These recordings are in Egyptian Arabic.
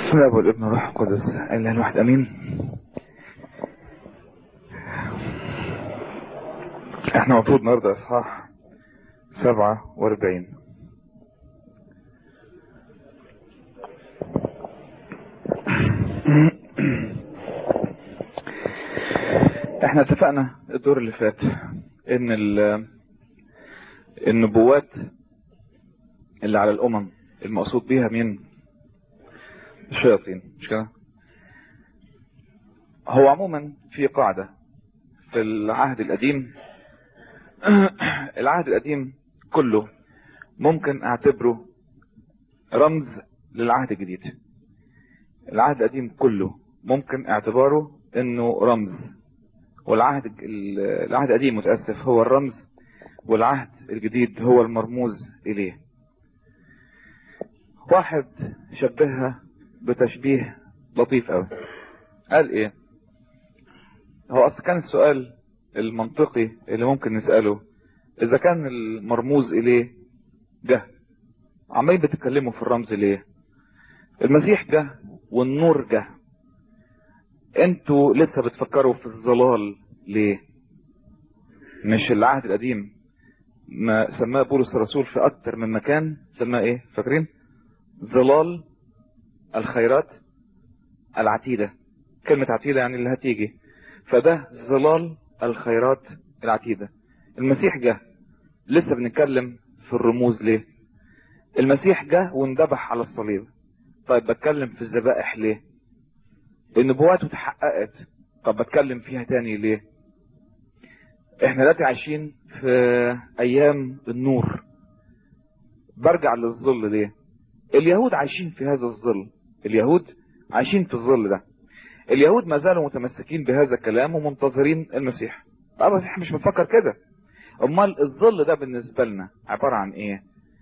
الاب والابن والروح القدس اله الواحد امين احنا المفروض النهارده اصحاح سبعة واربعين احنا اتفقنا الدور اللي فات ان ال- النبوات اللي على الامم المقصود بيها مين الشياطين مش كده هو عموما في قاعدة في العهد القديم العهد القديم كله ممكن اعتبره رمز للعهد الجديد العهد القديم كله ممكن اعتباره انه رمز والعهد ال- العهد القديم متأسف هو الرمز والعهد الجديد هو المرموز اليه واحد شبهها بتشبيه لطيف قوي قال ايه هو اصلا كان السؤال المنطقي اللي ممكن نسأله اذا كان المرموز اليه جه عمالين بتتكلموا في الرمز ليه المسيح جه والنور جه انتوا لسه بتفكروا في الظلال ليه مش العهد القديم ما سماه بولس الرسول في اكتر من مكان سماه ايه فاكرين ظلال الخيرات العتيدة كلمة عتيدة يعني اللي هتيجي فده ظلال الخيرات العتيدة المسيح جه لسه بنتكلم في الرموز ليه المسيح جه واندبح على الصليب طيب بتكلم في الذبائح ليه النبوات اتحققت طب بتكلم فيها تاني ليه احنا دلوقتي عايشين في ايام النور برجع للظل ليه اليهود عايشين في هذا الظل اليهود عايشين في الظل ده اليهود ما زالوا متمسكين بهذا الكلام ومنتظرين المسيح طب المسيح مش مفكر كده امال الظل ده بالنسبة لنا عبارة عن ايه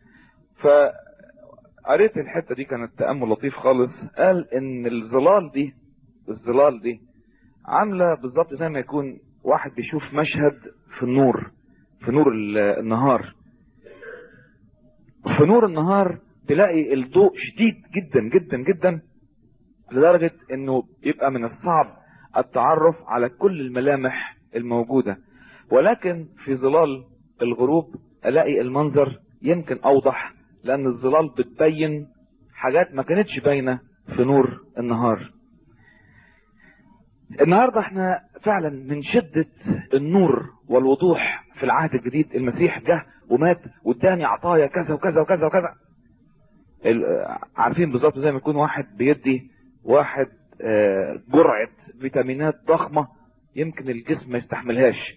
فقريت الحتة دي كانت تأمل لطيف خالص قال ان الظلال دي الظلال دي عاملة بالظبط زي ما يكون واحد بيشوف مشهد في النور في نور ال- النهار في نور النهار تلاقي الضوء شديد جدا جدا جدا لدرجة انه يبقى من الصعب التعرف على كل الملامح الموجودة ولكن في ظلال الغروب الاقي المنظر يمكن اوضح لان الظلال بتبين حاجات ما كانتش باينة في نور النهار النهاردة احنا فعلا من شدة النور والوضوح في العهد الجديد المسيح جه ومات واداني عطايا كذا وكذا وكذا وكذا ال- عارفين بالظبط زي ما يكون واحد بيدي واحد آه، جرعة فيتامينات ضخمة يمكن الجسم ما يستحملهاش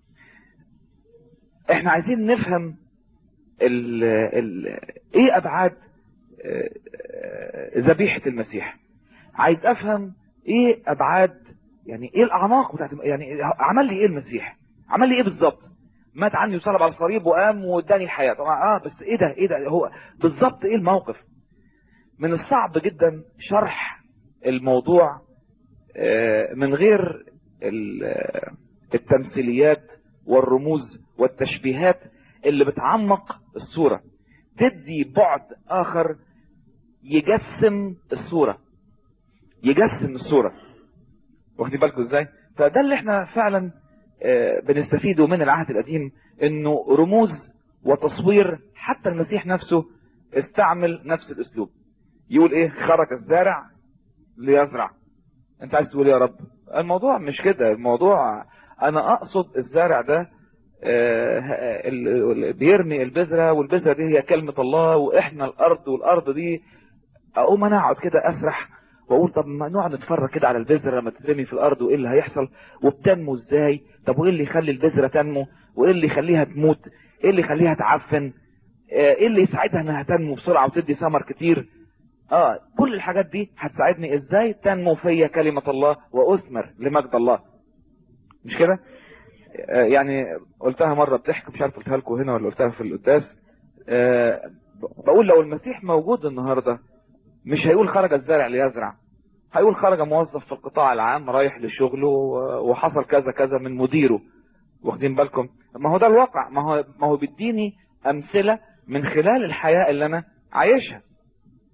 احنا عايزين نفهم ال ال ايه ابعاد آه، آه، ذبيحة المسيح عايز افهم ايه ابعاد يعني ايه الاعماق بتاعت يعني عمل لي ايه المسيح عمل لي ايه بالظبط مات عني وصلب على الصليب وقام واداني الحياة طبعا اه بس ايه ده ايه ده هو بالظبط ايه الموقف من الصعب جدا شرح الموضوع آه، من غير ال- آه، التمثيليات والرموز والتشبيهات اللي بتعمق الصورة تدي بعد اخر يجسم الصورة يجسم الصورة واخدين بالكم ازاي فده اللي احنا فعلا آه، بنستفيده من العهد القديم انه رموز وتصوير حتى المسيح نفسه استعمل نفس الاسلوب يقول ايه خرج الزارع ليزرع انت عايز تقول إيه يا رب الموضوع مش كده الموضوع انا اقصد الزارع ده آه، ال- ال- بيرمي البذرة والبذرة دي هي كلمة الله واحنا الارض والارض دي اقوم انا اقعد كده اسرح واقول طب ما نقعد نتفرج كده على البذره لما تترمي في الارض وايه اللي هيحصل وبتنمو ازاي طب وايه اللي يخلي البذره تنمو وايه اللي يخليها تموت ايه اللي يخليها تعفن آه، ايه اللي يساعدها انها تنمو بسرعه وتدي ثمر كتير اه كل الحاجات دي هتساعدني ازاي تنمو فيا كلمه الله واثمر لمجد الله مش كده آه، يعني قلتها مره بضحك مش عارف قلتها لكم هنا ولا قلتها في القداس آه، بقول لو المسيح موجود النهارده مش هيقول خرج الزارع ليزرع هيقول خرج موظف في القطاع العام رايح لشغله و- وحصل كذا كذا من مديره واخدين بالكم ما هو ده الواقع ما هو ما هو بيديني امثله من خلال الحياه اللي انا عايشها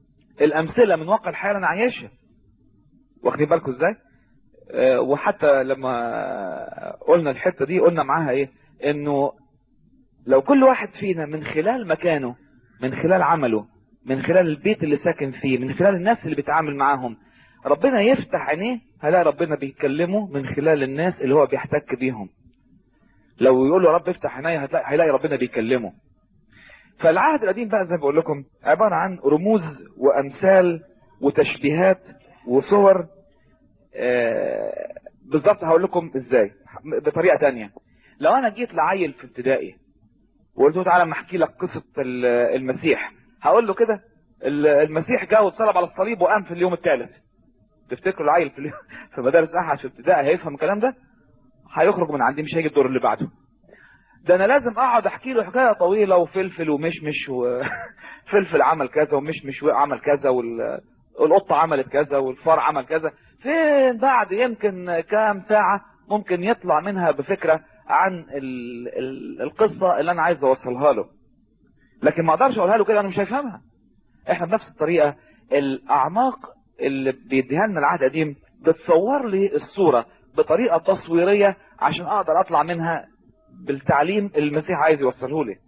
الامثله من واقع الحياه اللي انا عايشها واخدين بالكم ازاي آه، وحتى لما قلنا الحته دي قلنا معاها ايه انه لو كل واحد فينا من خلال مكانه من خلال عمله من خلال البيت اللي ساكن فيه من خلال الناس اللي بيتعامل معاهم ربنا يفتح عينيه هلاقي ربنا بيتكلمه من خلال الناس اللي هو بيحتك بيهم لو يقول له يا رب افتح عينيا هتلاقي هيلاقي ربنا بيكلمه فالعهد القديم بقى زي ما بقول لكم عباره عن رموز وامثال وتشبيهات وصور آه، بالظبط هقول لكم ازاي بطريقه تانية لو انا جيت لعيل في ابتدائي وقلت له تعالى اما احكي لك قصه ال- المسيح هقول له كده ال- المسيح جاء واتصلب على الصليب وقام في اليوم الثالث تفتكروا العيل في اليوم- في مدارس احد في ابتدائي هيفهم الكلام ده هيخرج من عندي مش هيجي الدور اللي بعده ده انا لازم اقعد احكي له حكايه طويله وفلفل ومشمش وفلفل عمل كذا ومشمش عمل كذا وال... والقطه عملت كذا والفار عمل كذا فين بعد يمكن كام ساعه ممكن يطلع منها بفكره عن ال... ال... القصه اللي انا عايز اوصلها له لكن ما اقدرش اقولها له كده انا مش هيفهمها احنا بنفس الطريقه الاعماق اللي بيديها لنا العهد القديم بتصور لي الصوره بطريقه تصويريه عشان اقدر اطلع منها بالتعليم اللي المسيح عايز يوصله لي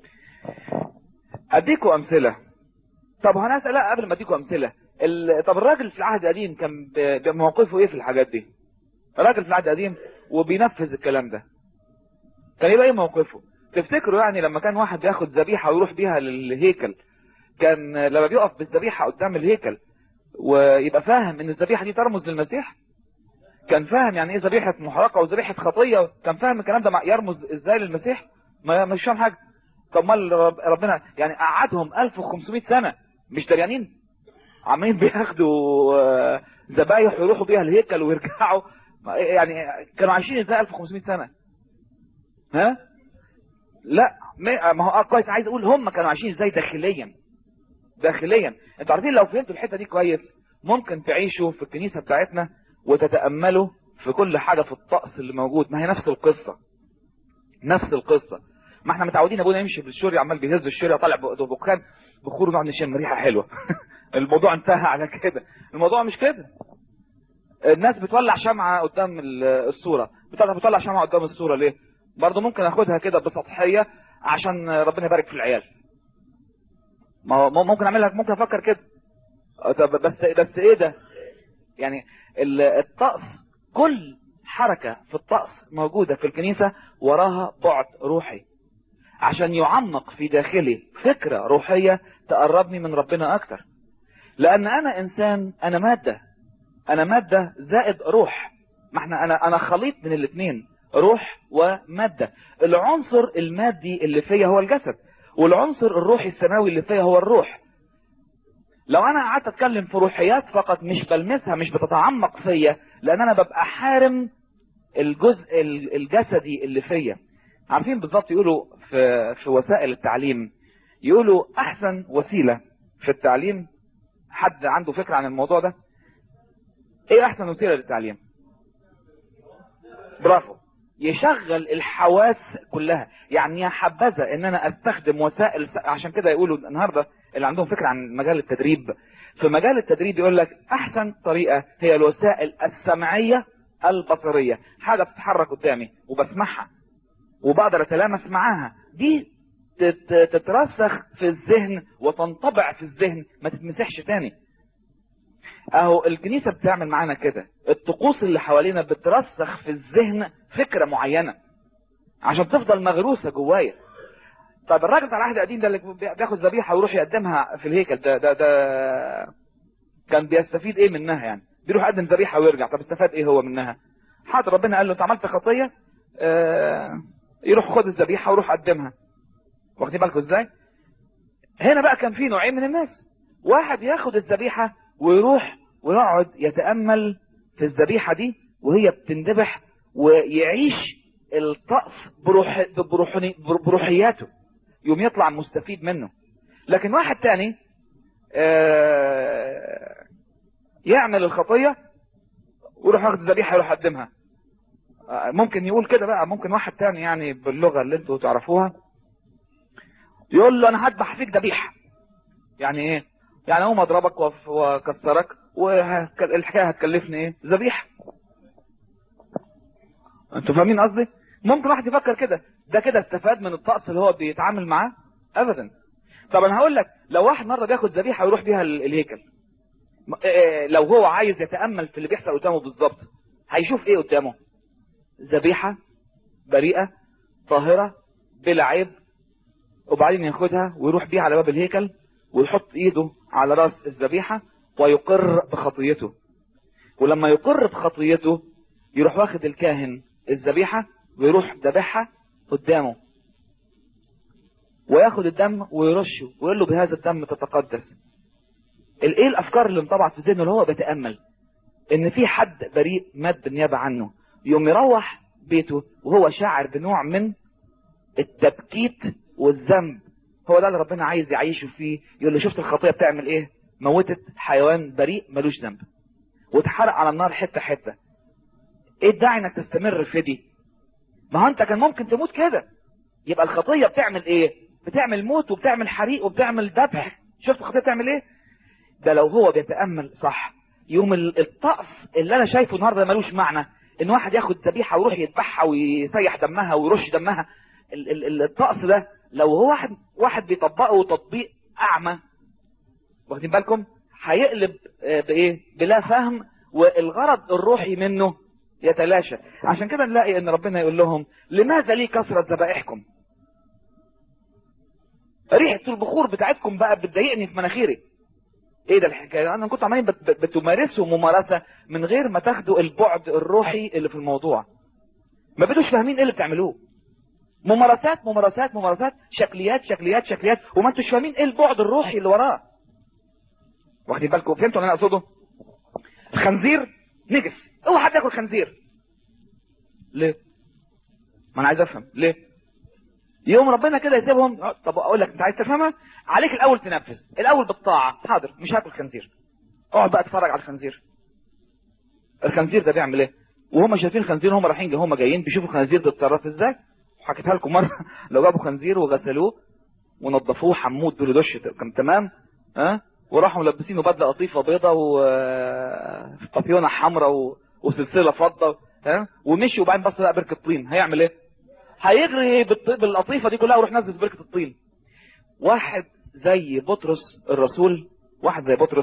اديكم امثله طب هنسال لا قبل ما اديكم امثله ال... طب الراجل في العهد القديم كان ب... بموقفه ايه في الحاجات دي الراجل في العهد القديم وبينفذ الكلام ده كان يبقى ايه موقفه تفتكروا يعني لما كان واحد بياخد ذبيحه ويروح بيها للهيكل كان لما بيقف بالذبيحه قدام الهيكل ويبقى فاهم ان الذبيحه دي ترمز للمسيح كان فاهم يعني ايه ذبيحه محرقه وذبيحه خطيه كان فاهم الكلام ده مع- يرمز ازاي للمسيح ما مش فاهم حاجه طب ما رب- ربنا يعني قعدهم 1500 سنه مش دريانين عمالين بياخدوا آه، ذبايح ويروحوا بيها الهيكل ويرجعوا ما- يعني كانوا عايشين ازاي 1500 سنه ها لا ما ما هو آه كويس عايز اقول هم كانوا عايشين ازاي داخليا داخليا انتوا عارفين لو فهمتوا الحته دي كويس ممكن تعيشوا في الكنيسه بتاعتنا وتتاملوا في كل حاجه في الطقس اللي موجود ما هي نفس القصه نفس القصه ما احنا متعودين ابونا يمشي في الشوري عمال بيهز الشوري طالع بخان بخور ونقعد نشم ريحه حلوه الموضوع انتهى على كده الموضوع مش كده الناس بتولع شمعة قدام ال- الصورة بتولع بتولع شمعة قدام الصورة ليه برضه ممكن اخدها كده بسطحية عشان ربنا يبارك في العيال ما هو ممكن اعملها ممكن افكر كده آه، طب بس بس ايه ده يعني ال- الطقس كل حركة في الطقس موجودة في الكنيسة وراها بعد روحي عشان يعمق في داخلي فكرة روحية تقربني من ربنا اكتر لان انا انسان انا مادة انا مادة زائد روح ما احنا انا انا خليط من الاثنين روح ومادة العنصر المادي اللي فيا هو الجسد والعنصر الروحي السماوي اللي فيا هو الروح لو انا قعدت اتكلم في روحيات فقط مش بلمسها مش بتتعمق فيا لان انا ببقى حارم الجزء ال- الجسدي اللي فيا عارفين بالظبط يقولوا في في وسائل التعليم يقولوا احسن وسيله في التعليم حد عنده فكره عن الموضوع ده ايه احسن وسيله للتعليم برافو يشغل الحواس كلها يعني يا حبذا ان انا استخدم وسائل عشان كده يقولوا النهارده اللي عندهم فكره عن مجال التدريب في مجال التدريب يقول لك احسن طريقه هي الوسائل السمعيه البصريه حاجه بتتحرك قدامي وبسمعها وبقدر اتلامس معاها دي تت- تترسخ في الذهن وتنطبع في الذهن ما تتمسحش تاني اهو الكنيسة بتعمل معانا كده الطقوس اللي حوالينا بترسخ في الذهن فكرة معينة عشان تفضل مغروسة جوايا طب الراجل بتاع العهد القديم ده اللي بياخد ذبيحة ويروح يقدمها في الهيكل ده ده ده كان بيستفيد ايه منها يعني بيروح يقدم ذبيحة ويرجع طب استفاد ايه هو منها حاضر ربنا قال له انت عملت خطية آه يروح خد الذبيحة ويروح قدمها واخدين بالكم ازاي هنا بقى كان في نوعين من الناس واحد ياخد الذبيحة ويروح ويقعد يتأمل في الذبيحة دي وهي بتندبح ويعيش الطقس بروح بروحني بروحياته يوم يطلع مستفيد منه لكن واحد تاني آه، يعمل الخطية ويروح ياخد الذبيحة يروح يقدمها آه، ممكن يقول كده بقى ممكن واحد تاني يعني باللغة اللي انتوا تعرفوها يقول له انا هذبح فيك ذبيحة يعني ايه يعني اقوم اضربك وأف- واكسرك والحكايه هتكلفني ايه ذبيحه انتوا فاهمين قصدي ممكن واحد يفكر كده ده كده استفاد من الطقس اللي هو بيتعامل معاه ابدا طب انا هقول لك لو واحد مره بياخد ذبيحه ويروح بيها ال- الهيكل م- آه، لو هو عايز يتامل في اللي بيحصل قدامه بالظبط هيشوف ايه قدامه ذبيحه بريئه طاهره بلا عيب وبعدين ياخدها ويروح بيها على باب الهيكل ويحط ايده على راس الذبيحه ويقر بخطيته ولما يقر بخطيته يروح واخد الكاهن الذبيحه ويروح ذبحها قدامه وياخد الدم ويرشه ويقول له بهذا الدم تتقدس ال- ايه الافكار اللي انطبعت في ذهنه اللي هو بيتامل ان في حد بريء مات بالنيابه عنه يوم يروح بيته وهو شاعر بنوع من التبكيت والذنب هو ده اللي ربنا عايز يعيشه فيه يقول له شفت الخطيه بتعمل ايه موتت حيوان بريء ملوش ذنب واتحرق على النار حته حته ايه الداعي انك تستمر في دي ما هو انت كان ممكن تموت كده يبقى الخطيه بتعمل ايه بتعمل موت وبتعمل حريق وبتعمل ذبح شفت الخطيه بتعمل ايه ده لو هو بيتامل صح يوم ال- الطقس اللي انا شايفه النهارده ملوش معنى ان واحد ياخد ذبيحه ويروح يذبحها ويسيح دمها ويرش دمها ال- ال- ال- الطقس ده لو هو واحد واحد بيطبقه تطبيق اعمى واخدين بالكم هيقلب آه، بايه بلا فهم والغرض الروحي منه يتلاشى عشان كده نلاقي ان ربنا يقول لهم لماذا لي كثرة ذبائحكم ريحة البخور بتاعتكم بقى بتضايقني في مناخيري ايه ده الحكاية انا كنت عمالين بت- بت- بتمارسوا ممارسة من غير ما تاخدوا البعد الروحي اللي في الموضوع ما بقيتوش فاهمين ايه اللي بتعملوه ممارسات ممارسات ممارسات شكليات شكليات شكليات وما انتوش فاهمين ايه البعد الروحي اللي وراه واخدين بالكم فهمتوا اللي انا اقصده الخنزير نجس اوعى حد ياكل خنزير ليه ما انا عايز افهم ليه يوم ربنا كده يسيبهم طب اقول لك انت عايز تفهمها عليك الاول تنفذ الاول بالطاعه حاضر مش هاكل خنزير اقعد بقى اتفرج على الخنزير الخنزير ده بيعمل ايه وهم شايفين خنزير هم رايحين هم جايين بيشوفوا الخنزير ده اتصرف ازاي حكيتها لكم مره لو جابوا خنزير وغسلوه ونظفوه حموه ادوا له دش كان تمام ها وراحوا ملبسينه بدله قطيفه بيضه وطفيونه حمراء و... وسلسله فضه ها ومشي وبعدين بص لقى بركه طين هيعمل ايه؟ هيجري بالط... بالقطيفه دي كلها ويروح نزل في بركه الطين واحد زي بطرس الرسول واحد زي بطرس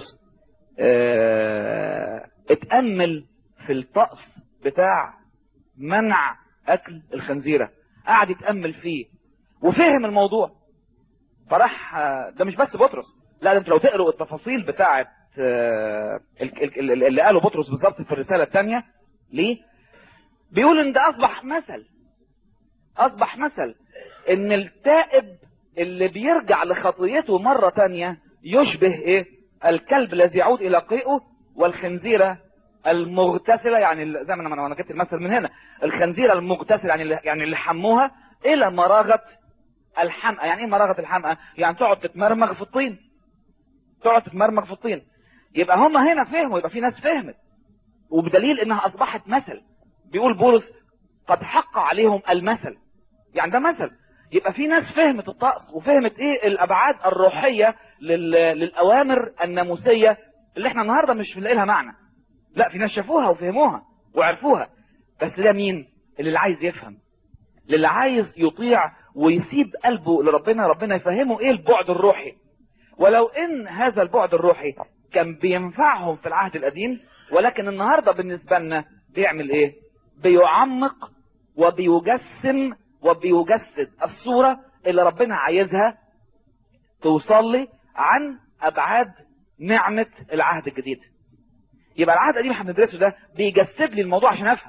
اه... اتامل في الطقس بتاع منع اكل الخنزيره قعد يتامل فيه وفهم الموضوع فراح ده مش بس بطرس لا ده انت لو تقروا التفاصيل بتاعه آه، ال- ال- ال- اللي قاله بطرس بالظبط في الرساله الثانيه ليه بيقول ان ده اصبح مثل اصبح مثل ان التائب اللي بيرجع لخطيته مره تانية يشبه ايه الكلب الذي يعود الى قيئه والخنزيره المغتسله يعني ال- زي ما انا ما انا جبت المثل من هنا الخنزيره المغتسله يعني اللي يعني اللي حموها الى مراغه الحمقى يعني ايه مراغه الحمقى يعني تقعد تتمرمغ في الطين تقعد تتمرمغ في الطين يبقى هم هنا فهموا يبقى في ناس فهمت وبدليل انها اصبحت مثل بيقول بولس قد حق عليهم المثل يعني ده مثل يبقى في ناس فهمت الطقس وفهمت ايه الابعاد الروحيه لل... للاوامر الناموسيه اللي احنا النهارده مش بنلاقي لها معنى لا في ناس شافوها وفهموها وعرفوها بس ده مين اللي عايز يفهم للي عايز يطيع ويسيب قلبه لربنا ربنا يفهمه ايه البعد الروحي ولو ان هذا البعد الروحي كان بينفعهم في العهد القديم ولكن النهارده بالنسبه لنا بيعمل ايه بيعمق وبيجسم وبيجسد الصوره اللي ربنا عايزها توصل لي عن ابعاد نعمه العهد الجديد يبقى العهد القديم احنا بندرسه ده بيجسد لي الموضوع عشان افهم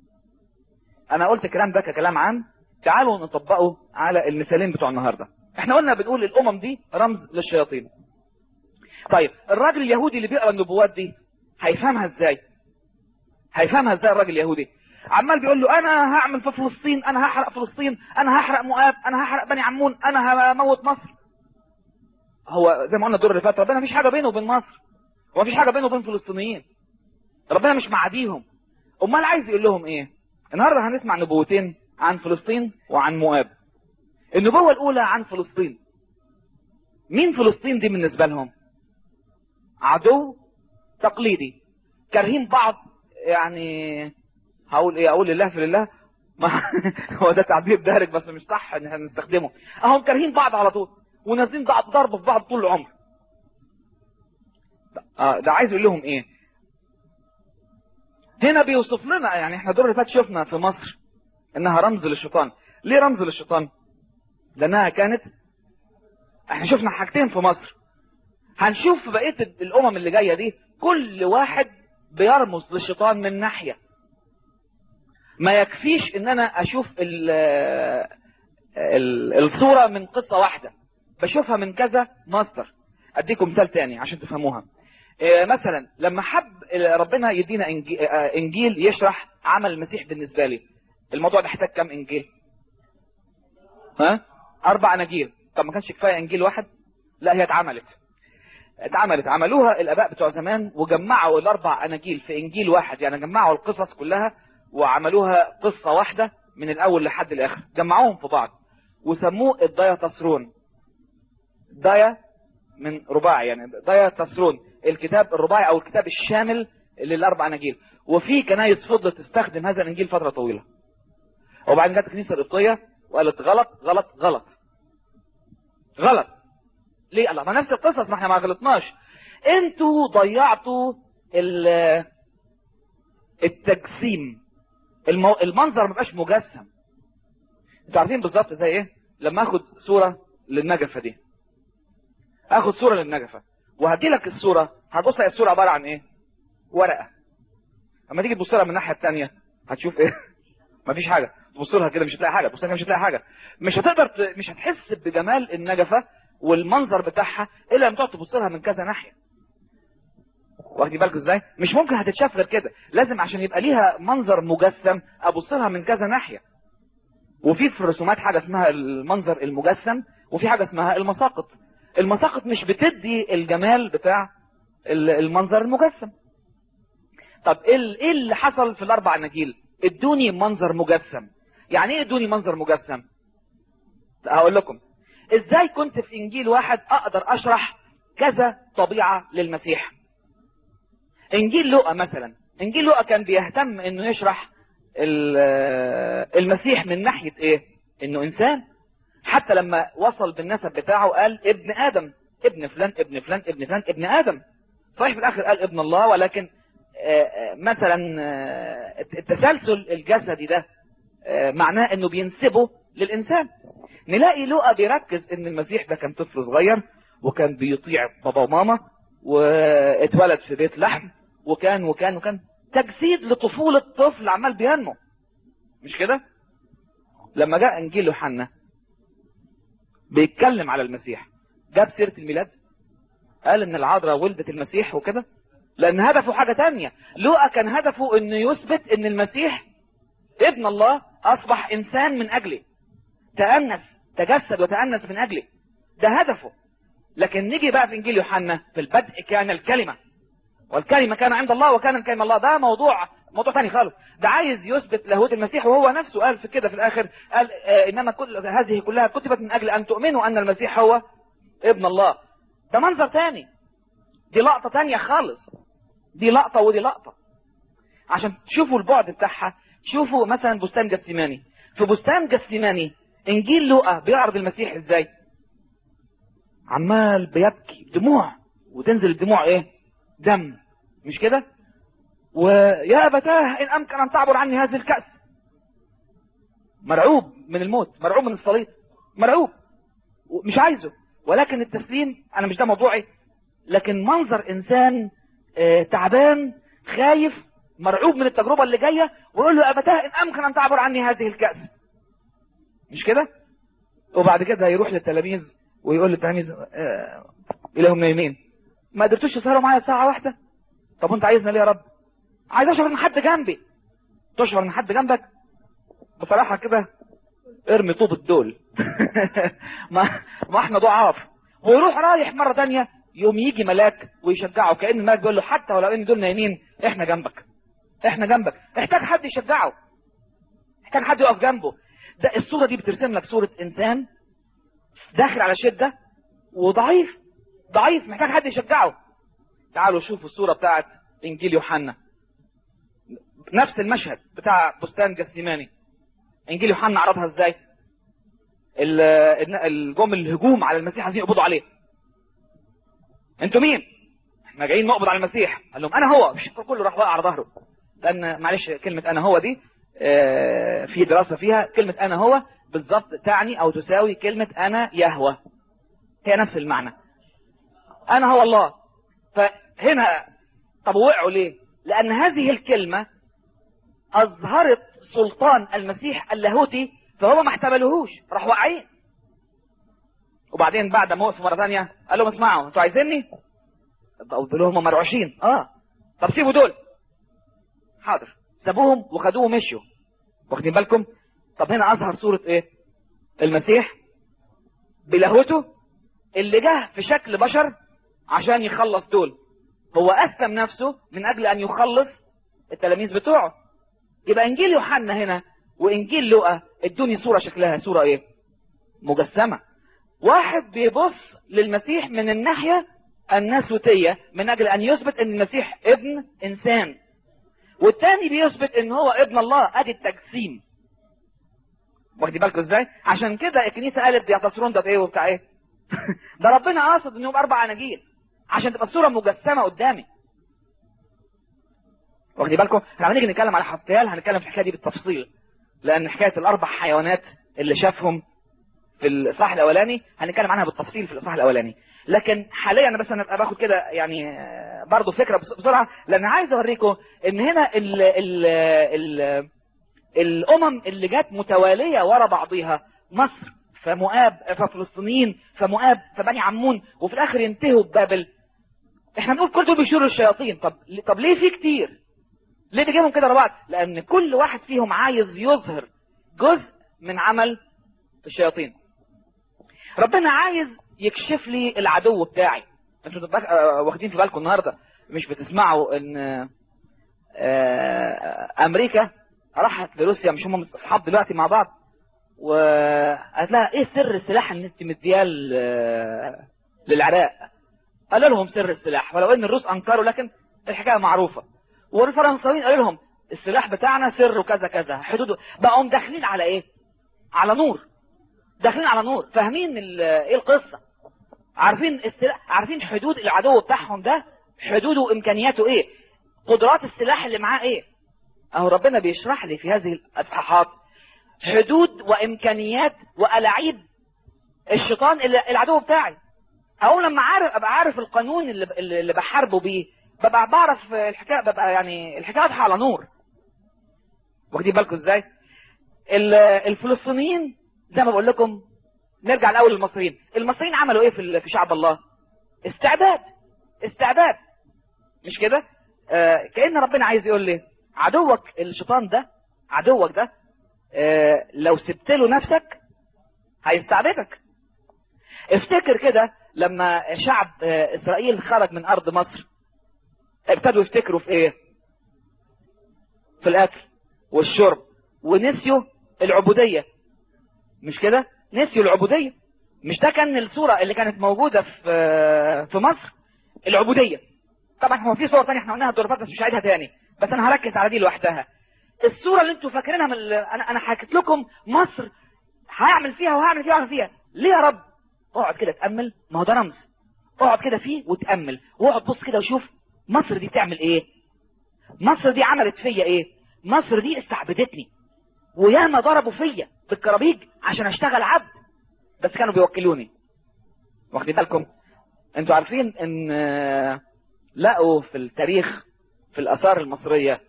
انا قلت الكلام ده ككلام عام تعالوا نطبقه على المثالين بتوع النهارده احنا قلنا بنقول الامم دي رمز للشياطين طيب الراجل اليهودي اللي بيقرا النبوات دي هيفهمها ازاي هيفهمها ازاي الراجل اليهودي عمال بيقول له انا هعمل في فلسطين انا هحرق فلسطين انا هحرق مؤاب انا هحرق بني عمون انا هموت مصر هو زي ما قلنا الدور اللي فات ربنا مفيش حاجه بينه وبين مصر هو مفيش حاجه بينه وبين الفلسطينيين ربنا مش معاديهم امال عايز يقول لهم ايه النهارده هنسمع نبوتين عن فلسطين وعن مؤاب النبوة الأولى عن فلسطين مين فلسطين دي بالنسبة لهم عدو تقليدي كارهين بعض يعني هقول ايه اقول لله في لله ما هو ده تعبير دارج بس مش صح ان احنا نستخدمه اهم كارهين بعض على طول ونازلين بعض ضرب في بعض طول العمر آه ده عايز يقول لهم ايه هنا بيوصف لنا يعني احنا دور اللي فات شفنا في مصر انها رمز للشيطان ليه رمز للشيطان لانها كانت احنا شفنا حاجتين في مصر هنشوف في بقيه الامم اللي جايه دي كل واحد بيرمز للشيطان من ناحيه ما يكفيش ان انا اشوف ال ال الصوره من قصه واحده بشوفها من كذا ماستر اديكم مثال تاني عشان تفهموها إيه مثلا لما حب ربنا يدينا إنجيل, انجيل يشرح عمل المسيح بالنسبه لي الموضوع ده احتاج كام انجيل ها اربع اناجيل طب ما كانش كفايه انجيل واحد لا هي اتعملت اتعملت عملوها الاباء بتوع زمان وجمعوا الاربع اناجيل في انجيل واحد يعني جمعوا القصص كلها وعملوها قصة واحدة من الاول لحد الاخر جمعوهم في بعض وسموه الدايا تسرون دايا من رباعي يعني دايا تسرون الكتاب الرباعي او الكتاب الشامل للاربع اناجيل وفي كنايس فضلت تستخدم هذا الانجيل فترة طويلة وبعدين جت الكنيسة القبطية وقالت غلط غلط غلط غلط ليه الله ما نفس القصص ما احنا ما غلطناش انتوا ضيعتوا التجسيم المو... المنظر ما بقاش مجسم انتوا عارفين بالظبط زي ايه لما اخد صورة للنجفة دي اخد صورة للنجفة وهدي لك الصورة هتبص الصورة عبارة عن ايه ورقة اما تيجي تبص لها من الناحية التانية هتشوف ايه مفيش حاجة تبص لها كده مش هتلاقي حاجة تبص لها مش هتلاقي حاجة مش هتقدر ت... مش هتحس بجمال النجفة والمنظر بتاعها الا لما تقعد تبص لها من كذا ناحية واخدي بالك ازاي مش ممكن هتتشاف غير كده لازم عشان يبقى ليها منظر مجسم ابص لها من كذا ناحيه وفي في الرسومات حاجه اسمها المنظر المجسم وفي حاجه اسمها المساقط المساقط مش بتدي الجمال بتاع المنظر المجسم طب ايه اللي حصل في الاربع اناجيل ادوني منظر مجسم يعني ايه ادوني منظر مجسم هقول لكم ازاي كنت في انجيل واحد اقدر اشرح كذا طبيعه للمسيح انجيل لوقا مثلا انجيل لوقا كان بيهتم انه يشرح المسيح من ناحية ايه انه انسان حتى لما وصل بالنسب بتاعه قال ابن ادم ابن فلان ابن فلان ابن فلان ابن ادم صحيح في الاخر قال ابن الله ولكن مثلا التسلسل الجسدي ده معناه انه بينسبه للانسان نلاقي لوقا بيركز ان المسيح ده كان طفل صغير وكان بيطيع بابا وماما واتولد في بيت لحم وكان وكان وكان تجسيد لطفولة طفل عمال بينمو مش كده لما جاء انجيل يوحنا بيتكلم على المسيح جاب سيرة الميلاد قال ان العذراء ولدت المسيح وكده لان هدفه حاجة تانية لوقا كان هدفه انه يثبت ان المسيح ابن الله اصبح انسان من اجلي تأنس تجسد وتأنس من اجلي ده هدفه لكن نيجي بقى في انجيل يوحنا في البدء كان الكلمة والكلمة كان عند الله وكان الكلمة الله ده موضوع موضوع ثاني خالص ده عايز يثبت لاهوت المسيح وهو نفسه قال في كده في الاخر قال آه انما كل هذه كلها كتبت من اجل ان تؤمنوا ان المسيح هو ابن الله ده منظر ثاني دي لقطة ثانية خالص دي لقطة ودي لقطة عشان تشوفوا البعد بتاعها شوفوا مثلا بستان جسيماني في بستان جسيماني انجيل لوقا بيعرض المسيح ازاي عمال بيبكي دموع وتنزل الدموع ايه دم مش كده ويا أبتاه إن أمكن أن تعبر عني هذه الكأس مرعوب من الموت مرعوب من الصليب مرعوب مش عايزه ولكن التسليم أنا مش ده موضوعي لكن منظر إنسان آه تعبان خايف مرعوب من التجربة اللي جاية ويقول له يا أبتاه إن أمكن أن تعبر عني هذه الكأس مش كده وبعد كده هيروح للتلاميذ ويقول للتلاميذ آه إليهم نايمين ما قدرتوش تسهروا معايا ساعة واحدة طب وانت عايزنا ليه يا رب عايز اشعر ان حد جنبي تشعر ان حد جنبك بصراحة كده ارمي طوب الدول ما, ما احنا ضعاف ويروح رايح مرة تانية يوم يجي ملاك ويشجعه كأن الملاك بيقول له حتى ولو ان دول نايمين احنا جنبك احنا جنبك احتاج حد يشجعه احتاج حد يقف جنبه ده الصورة دي بترسم لك صورة انسان داخل على شدة وضعيف ضعيف محتاج حد يشجعه تعالوا شوفوا الصورة بتاعت انجيل يوحنا نفس المشهد بتاع بستان جسيماني انجيل يوحنا عرضها ازاي الجم الهجوم على المسيح عايزين يقبضوا عليه انتوا مين احنا جايين نقبض على المسيح قال لهم انا هو مش كله راح واقع على ظهره لان معلش كلمة انا هو دي اه في دراسة فيها كلمة انا هو بالظبط تعني او تساوي كلمة انا يهوى هي نفس المعنى انا هو الله فهنا طب وقعوا ليه لان هذه الكلمة اظهرت سلطان المسيح اللاهوتي فهو ما احتملوهوش راح واقعين وبعدين بعد ما وقفوا مره ثانيه قال لهم اسمعوا انتوا عايزيني قلت لهم هم مرعوشين اه طب سيبوا دول حاضر سابوهم وخدوه ومشوا واخدين بالكم طب هنا اظهر صورة ايه المسيح بلاهوته اللي جه في شكل بشر عشان يخلص دول هو أسلم نفسه من أجل أن يخلص التلاميذ بتوعه يبقى إنجيل يوحنا هنا وإنجيل لوقا ادوني صورة شكلها صورة إيه مجسمة واحد بيبص للمسيح من الناحية الناسوتية من أجل أن يثبت أن المسيح ابن إنسان والتاني بيثبت أن هو ابن الله أدي التجسيم واخدين بالكم ازاي عشان كده الكنيسة قالت بيعتصرون ده ايه وبتاع ايه ده ربنا قاصد انهم اربع اناجيل عشان تبقى الصورة مجسمة قدامي واخدين بالكم لما نيجي نتكلم على حطيال هنتكلم في الحكايه دي بالتفصيل لان حكايه الاربع حيوانات اللي شافهم في الاصحاح الاولاني هنتكلم عنها بالتفصيل في الاصحاح الاولاني لكن حاليا انا بس انا باخد كده يعني برضه فكره بسرعه لان عايز اوريكم ان هنا ال ال ال الامم اللي جت متواليه ورا بعضيها مصر فمؤاب ففلسطينيين فمؤاب فبني عمون وفي الاخر ينتهوا ببابل احنا بنقول كل دول بيشيروا الشياطين طب طب ليه في كتير ليه بيجيبهم كده ورا بعض لان كل واحد فيهم عايز يظهر جزء من عمل الشياطين ربنا عايز يكشف لي العدو بتاعي انتوا واخدين في بالكم النهارده مش بتسمعوا ان امريكا راحت لروسيا مش هم اصحاب دلوقتي مع بعض وقالت لها ايه سر السلاح اللي انت مدياه للعراق قالوا لهم سر السلاح ولو ان الروس انكروا لكن الحكايه معروفه والفرنساويين قالوا لهم السلاح بتاعنا سر وكذا كذا حدوده بقوا داخلين على ايه على نور داخلين على نور فاهمين ايه القصه عارفين السلاح عارفين حدود العدو بتاعهم ده حدوده وامكانياته ايه قدرات السلاح اللي معاه ايه اهو ربنا بيشرح لي في هذه الاصحاحات حدود وامكانيات والاعيب الشيطان اللي العدو بتاعي او لما عارف ابقى عارف القانون اللي اللي بحاربه بيه ببقى بعرف الحكايه ببقى يعني الحكايه واضحه على نور واخدين بالكم ازاي الفلسطينيين زي ما بقول لكم نرجع الاول للمصريين المصريين عملوا ايه في في شعب الله استعداد استعداد مش كده آه كأن ربنا عايز يقول لي عدوك الشيطان ده عدوك ده آه لو سبت له نفسك هيستعبدك افتكر كده لما شعب آه اسرائيل خرج من ارض مصر ابتدوا يفتكروا في ايه في الاكل والشرب ونسيوا العبودية مش كده نسيوا العبودية مش ده كان الصورة اللي كانت موجودة في في مصر العبودية طبعا هو في صور تانية احنا قلناها الدور بس مش هعيدها تاني بس انا هركز على دي لوحدها الصورة اللي انتوا فاكرينها من ال... انا انا حكيت لكم مصر هعمل فيها وهعمل فيها وهعمل فيها ليه يا رب اقعد كده تأمل ما هو ده رمز اقعد كده فيه وتأمل واقعد بص كده وشوف مصر دي تعمل ايه مصر دي عملت فيا ايه مصر دي استعبدتني وياما ضربوا فيا بالكرابيج عشان اشتغل عبد بس كانوا بيوكلوني واخدين بالكم انتوا عارفين ان لقوا في التاريخ في الاثار المصرية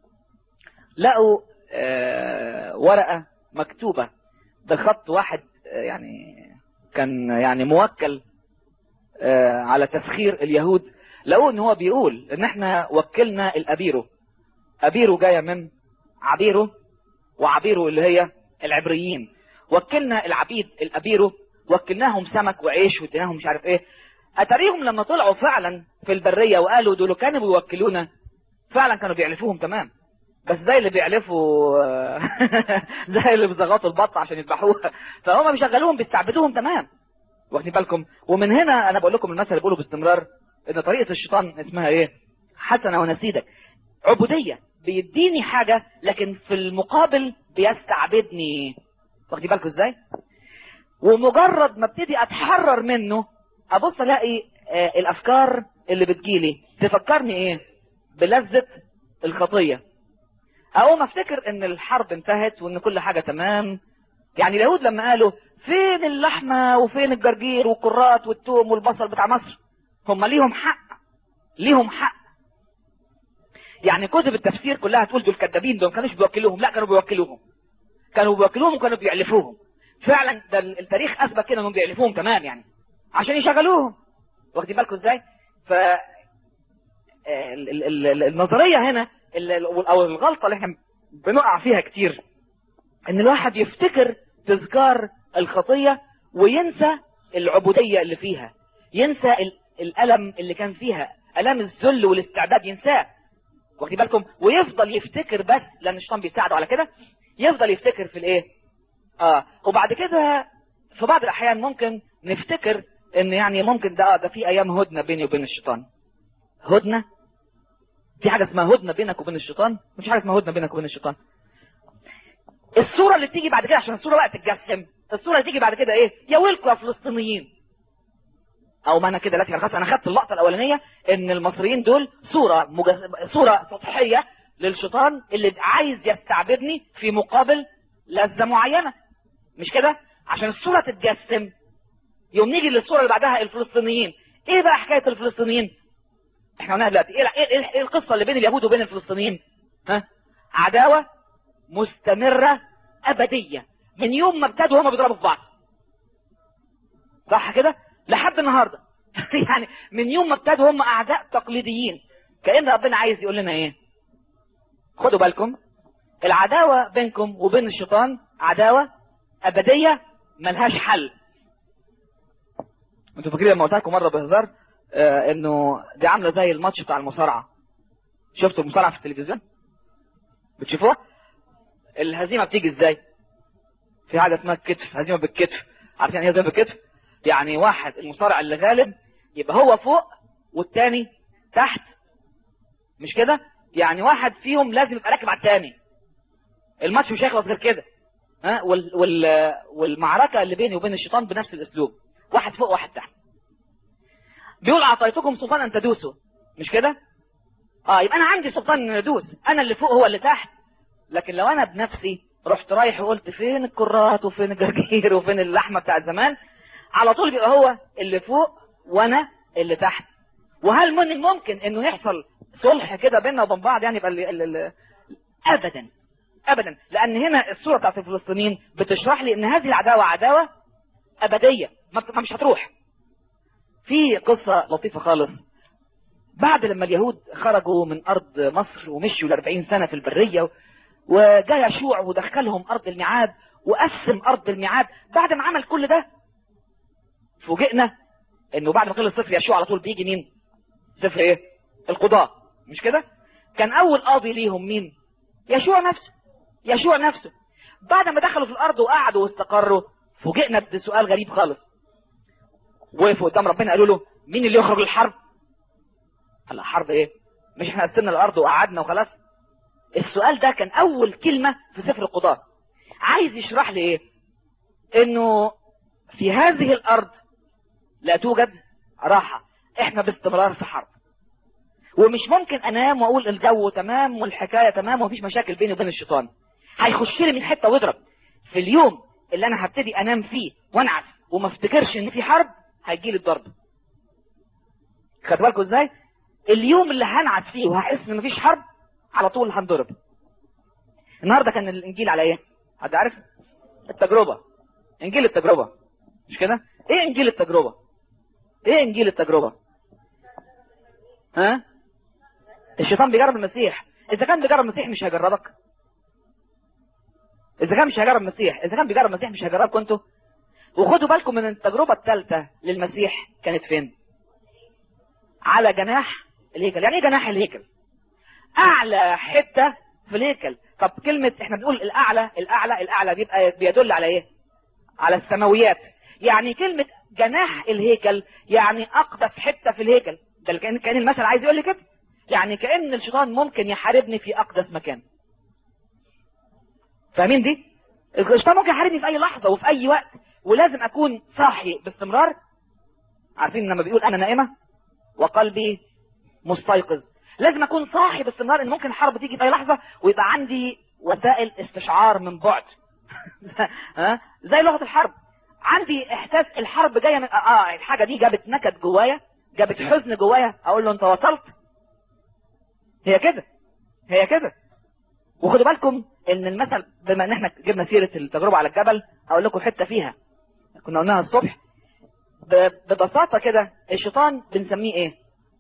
لقوا ورقة مكتوبة بخط واحد يعني كان يعني موكل على تسخير اليهود لقوا ان هو بيقول ان احنا وكلنا الابيرو ابيرو جاية من عبيرو وعبيرو اللي هي العبريين وكلنا العبيد الابيرو وكلناهم سمك وعيش واديناهم مش عارف ايه اتاريهم لما طلعوا فعلا في البرية وقالوا دول كانوا بيوكلونا فعلا كانوا بيعلفوهم تمام بس زي اللي بيعلفوا زي اللي بيزغطوا البط عشان يذبحوها فهم بيشغلوهم بيستعبدوهم تمام واخدين بالكم ومن هنا انا بقول لكم المثل اللي بقوله باستمرار ان طريقة الشيطان اسمها ايه حسنة ونسيدك عبودية بيديني حاجة لكن في المقابل بيستعبدني واخدي بالكم ازاي ومجرد ما ابتدي اتحرر منه ابص الاقي آه الافكار اللي بتجيلي تفكرني ايه بلذة الخطية اقوم افتكر ان الحرب انتهت وان كل حاجة تمام يعني اليهود لما قالوا فين اللحمة وفين الجرجير والكرات والثوم والبصل بتاع مصر هم ليهم حق ليهم حق يعني كتب التفسير كلها تقول دول كذابين دول ما كانوش بيوكلوهم لا كانوا بيوكلوهم كانوا بيوكلوهم وكانوا بيعلفوهم فعلا ده التاريخ اثبت كده انهم بيعلفوهم تمام يعني عشان يشغلوهم واخدين بالكم ازاي ف النظريه هنا او الغلطه اللي احنا بنقع فيها كتير ان الواحد يفتكر تذكار الخطيه وينسى العبوديه اللي فيها ينسى الالم اللي كان فيها الام الذل والاستعداد ينساه واخدين بالكم ويفضل يفتكر بس لان الشيطان بيساعده على كده يفضل يفتكر في الايه اه وبعد كده في بعض الاحيان ممكن نفتكر ان يعني ممكن ده ده في ايام هدنه بيني وبين الشيطان هدنه في حاجه اسمها هدنه بينك وبين الشيطان مش حاجه اسمها هدنه بينك وبين الشيطان الصوره اللي تيجي بعد كده عشان الصوره بقى تتجسم الصوره اللي تيجي بعد كده ايه يا ويلكم يا فلسطينيين او ما انا كده لا خلاص انا خدت اللقطه الاولانيه ان المصريين دول صوره مجز... صوره سطحيه للشيطان اللي عايز يستعبدني في مقابل لذه معينه مش كده عشان الصوره تتجسم يوم نيجي للصوره اللي بعدها الفلسطينيين ايه بقى حكايه الفلسطينيين احنا قلناها دلوقتي ايه, إيه, ايه القصه اللي بين اليهود وبين الفلسطينيين ها عداوه مستمره ابديه من يوم ما ابتدوا هما بيضربوا في بعض صح كده لحد النهارده يعني من يوم ما ابتدوا هم اعداء تقليديين كأن ربنا عايز يقول لنا ايه خدوا بالكم العداوة بينكم وبين الشيطان عداوة ابدية ملهاش حل انتوا فاكرين لما قلت لكم مرة بهزار آه انه دي عاملة زي الماتش بتاع المصارعة شفتوا المصارعة في التلفزيون بتشوفوها الهزيمة بتيجي ازاي في حاجة اسمها الكتف هزيمة بالكتف عارفين ايه هزيمة بالكتف يعني واحد المصارع اللي غالب يبقى هو فوق والتاني تحت مش كده يعني واحد فيهم لازم يبقى راكب على التاني الماتش مش هيخلص غير كده ها وال وال والمعركة اللي بيني وبين الشيطان بنفس الاسلوب واحد فوق واحد تحت بيقول اعطيتكم سلطان ان تدوسوا مش كده اه يبقى انا عندي سلطان ان ادوس انا اللي فوق هو اللي تحت لكن لو انا بنفسي رحت رايح وقلت فين الكرات وفين الجرجير وفين اللحمه بتاعت زمان على طول بيبقى هو اللي فوق وانا اللي تحت وهل من الممكن انه يحصل صلح كده بيننا وبين بعض يعني يبقى اللي اللي ابدا ابدا لان هنا الصوره بتاعت الفلسطينيين بتشرح لي ان هذه العداوه عداوه ابديه ما مش هتروح في قصه لطيفه خالص بعد لما اليهود خرجوا من ارض مصر ومشوا ل 40 سنه في البريه وجاء يشوع ودخلهم ارض الميعاد وقسم ارض الميعاد بعد ما عمل كل ده فوجئنا انه بعد ما خلص سفر يشوع على طول بيجي مين سفر ايه القضاء مش كده كان اول قاضي ليهم مين يشوع نفسه يشوع نفسه بعد ما دخلوا في الارض وقعدوا واستقروا فوجئنا بسؤال غريب خالص وقفوا قدام ربنا قالوا له مين اللي يخرج للحرب قال حرب ايه مش احنا قسمنا الارض وقعدنا وخلاص السؤال ده كان اول كلمة في سفر القضاء عايز يشرح لي ايه انه في هذه الارض لا توجد راحة احنا باستمرار في حرب ومش ممكن انام واقول الجو تمام والحكاية تمام ومفيش مشاكل بيني وبين الشيطان هيخش لي من حتة ويضرب في اليوم اللي انا هبتدي انام فيه وانعس وما افتكرش ان في حرب هيجي لي الضرب خدوا بالكم ازاي اليوم اللي هنعس فيه وهحس ان مفيش حرب على طول هنضرب النهارده كان الانجيل على ايه حد عارف التجربة انجيل التجربة مش كده ايه انجيل التجربة ايه انجيل التجربة ها الشيطان بيجرب المسيح اذا كان بيجرب المسيح مش هيجربك اذا كان مش هيجرب المسيح اذا كان بيجرب المسيح مش هيجربكم انتوا وخدوا بالكم من التجربة الثالثة للمسيح كانت فين على جناح الهيكل يعني ايه جناح الهيكل اعلى حتة في الهيكل طب كلمة احنا بنقول الاعلى الاعلى الاعلى بيبقى بيدل على ايه على السماويات يعني كلمة جناح الهيكل يعني اقدس حتة في الهيكل ده اللي كان كان المثل عايز يقول لي كده يعني كأن الشيطان ممكن يحاربني في أقدس مكان فاهمين دي الشيطان ممكن يحاربني في أي لحظة وفي أي وقت ولازم أكون صاحي باستمرار عارفين لما بيقول أنا نائمة وقلبي مستيقظ لازم أكون صاحي باستمرار إن ممكن الحرب تيجي في أي لحظة ويبقى عندي وسائل استشعار من بعد ها زي لغة الحرب عندي احساس الحرب جايه من اه الحاجه دي جابت نكد جوايا جابت حزن جوايا اقول له انت وصلت هي كده هي كده وخدوا بالكم ان المثل بما ان احنا جبنا سيره التجربه على الجبل هقول لكم حته فيها كنا قلناها الصبح ب- ببساطه كده الشيطان بنسميه ايه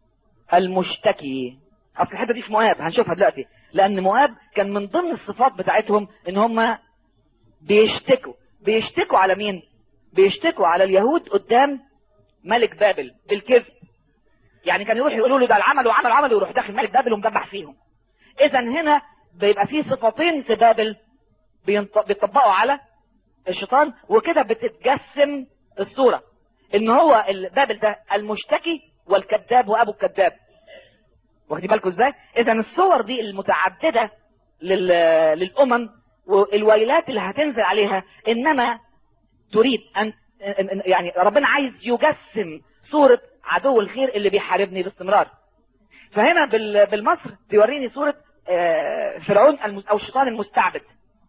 المشتكي اصل الحته دي في مؤاب هنشوفها دلوقتي لان مؤاب كان من ضمن الصفات بتاعتهم ان هم بيشتكوا بيشتكوا على مين بيشتكوا على اليهود قدام ملك بابل بالكذب يعني كان يروح يقولوا له ده العمل وعمل وعمل ويروح داخل ملك بابل ومدبح فيهم اذا هنا بيبقى في صفتين في بابل بينط- بيطبقوا على الشيطان وكده بتتجسم الصورة ان هو ال- بابل ده المشتكي والكذاب وابو الكذاب واخدين بالكم ازاي اذا الصور دي المتعددة لل... للامم والويلات اللي هتنزل عليها انما تريد ان إن- إن- يعني ربنا عايز يجسم صورة عدو الخير اللي بيحاربني باستمرار فهنا بال- بالمصر بيوريني صورة آه، فرعون الم- او الشيطان المستعبد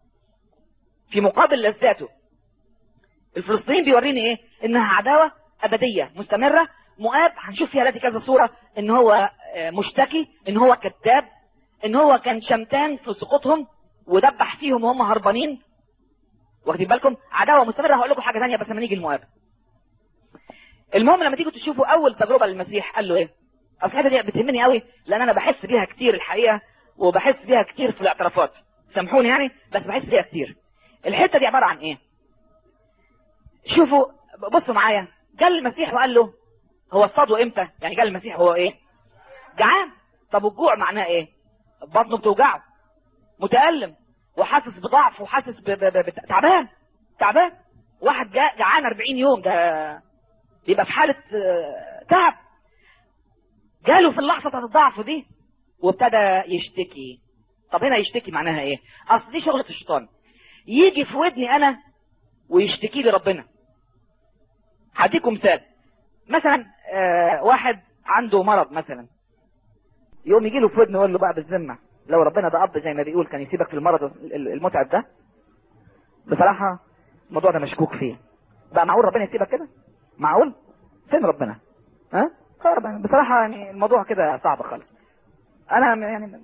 في مقابل لذاته الفلسطينيين بيوريني ايه انها عداوة ابدية مستمرة مؤاب هنشوف فيها دلوقتي كذا صورة ان هو آه، مشتكي ان هو كذاب ان هو كان شمتان في سقوطهم ودبح فيهم وهم هربانين واخدين بالكم عداوة مستمرة هقول لكم حاجة ثانية بس لما نيجي المؤاب المهم لما تيجوا تشوفوا اول تجربة للمسيح قال له ايه اصل الحته دي بتهمني قوي لان انا بحس بيها كتير الحقيقة وبحس بيها كتير في الاعترافات سامحوني يعني بس بحس بيها كتير الحتة دي عبارة عن ايه شوفوا بصوا معايا جال المسيح وقال له هو اصطاده امتى يعني جال المسيح هو ايه جعان طب والجوع معناه ايه بطنه بتوجعه متألم وحاسس بضعف وحاسس ب... ب... ب... بت- تعبان تعبان واحد جا... جعان 40 يوم ده بيبقى في حالة آه، تعب جاله في اللحظة بتاعت الضعف دي وابتدى يشتكي طب هنا يشتكي معناها ايه اصل دي شغلة الشيطان يجي في ودني انا ويشتكي لي ربنا هديكم مثال مثلا آه واحد عنده مرض مثلا يقوم يجي له في ودنه يقول له بقى بالذمه لو ربنا ده اب زي ما بيقول كان يسيبك في المرض ال- ال- المتعب ده بصراحه الموضوع ده مشكوك فيه بقى معقول ربنا يسيبك كده معقول فين ربنا ها آه ربنا. بصراحه يعني الموضوع كده صعب خالص انا م- يعني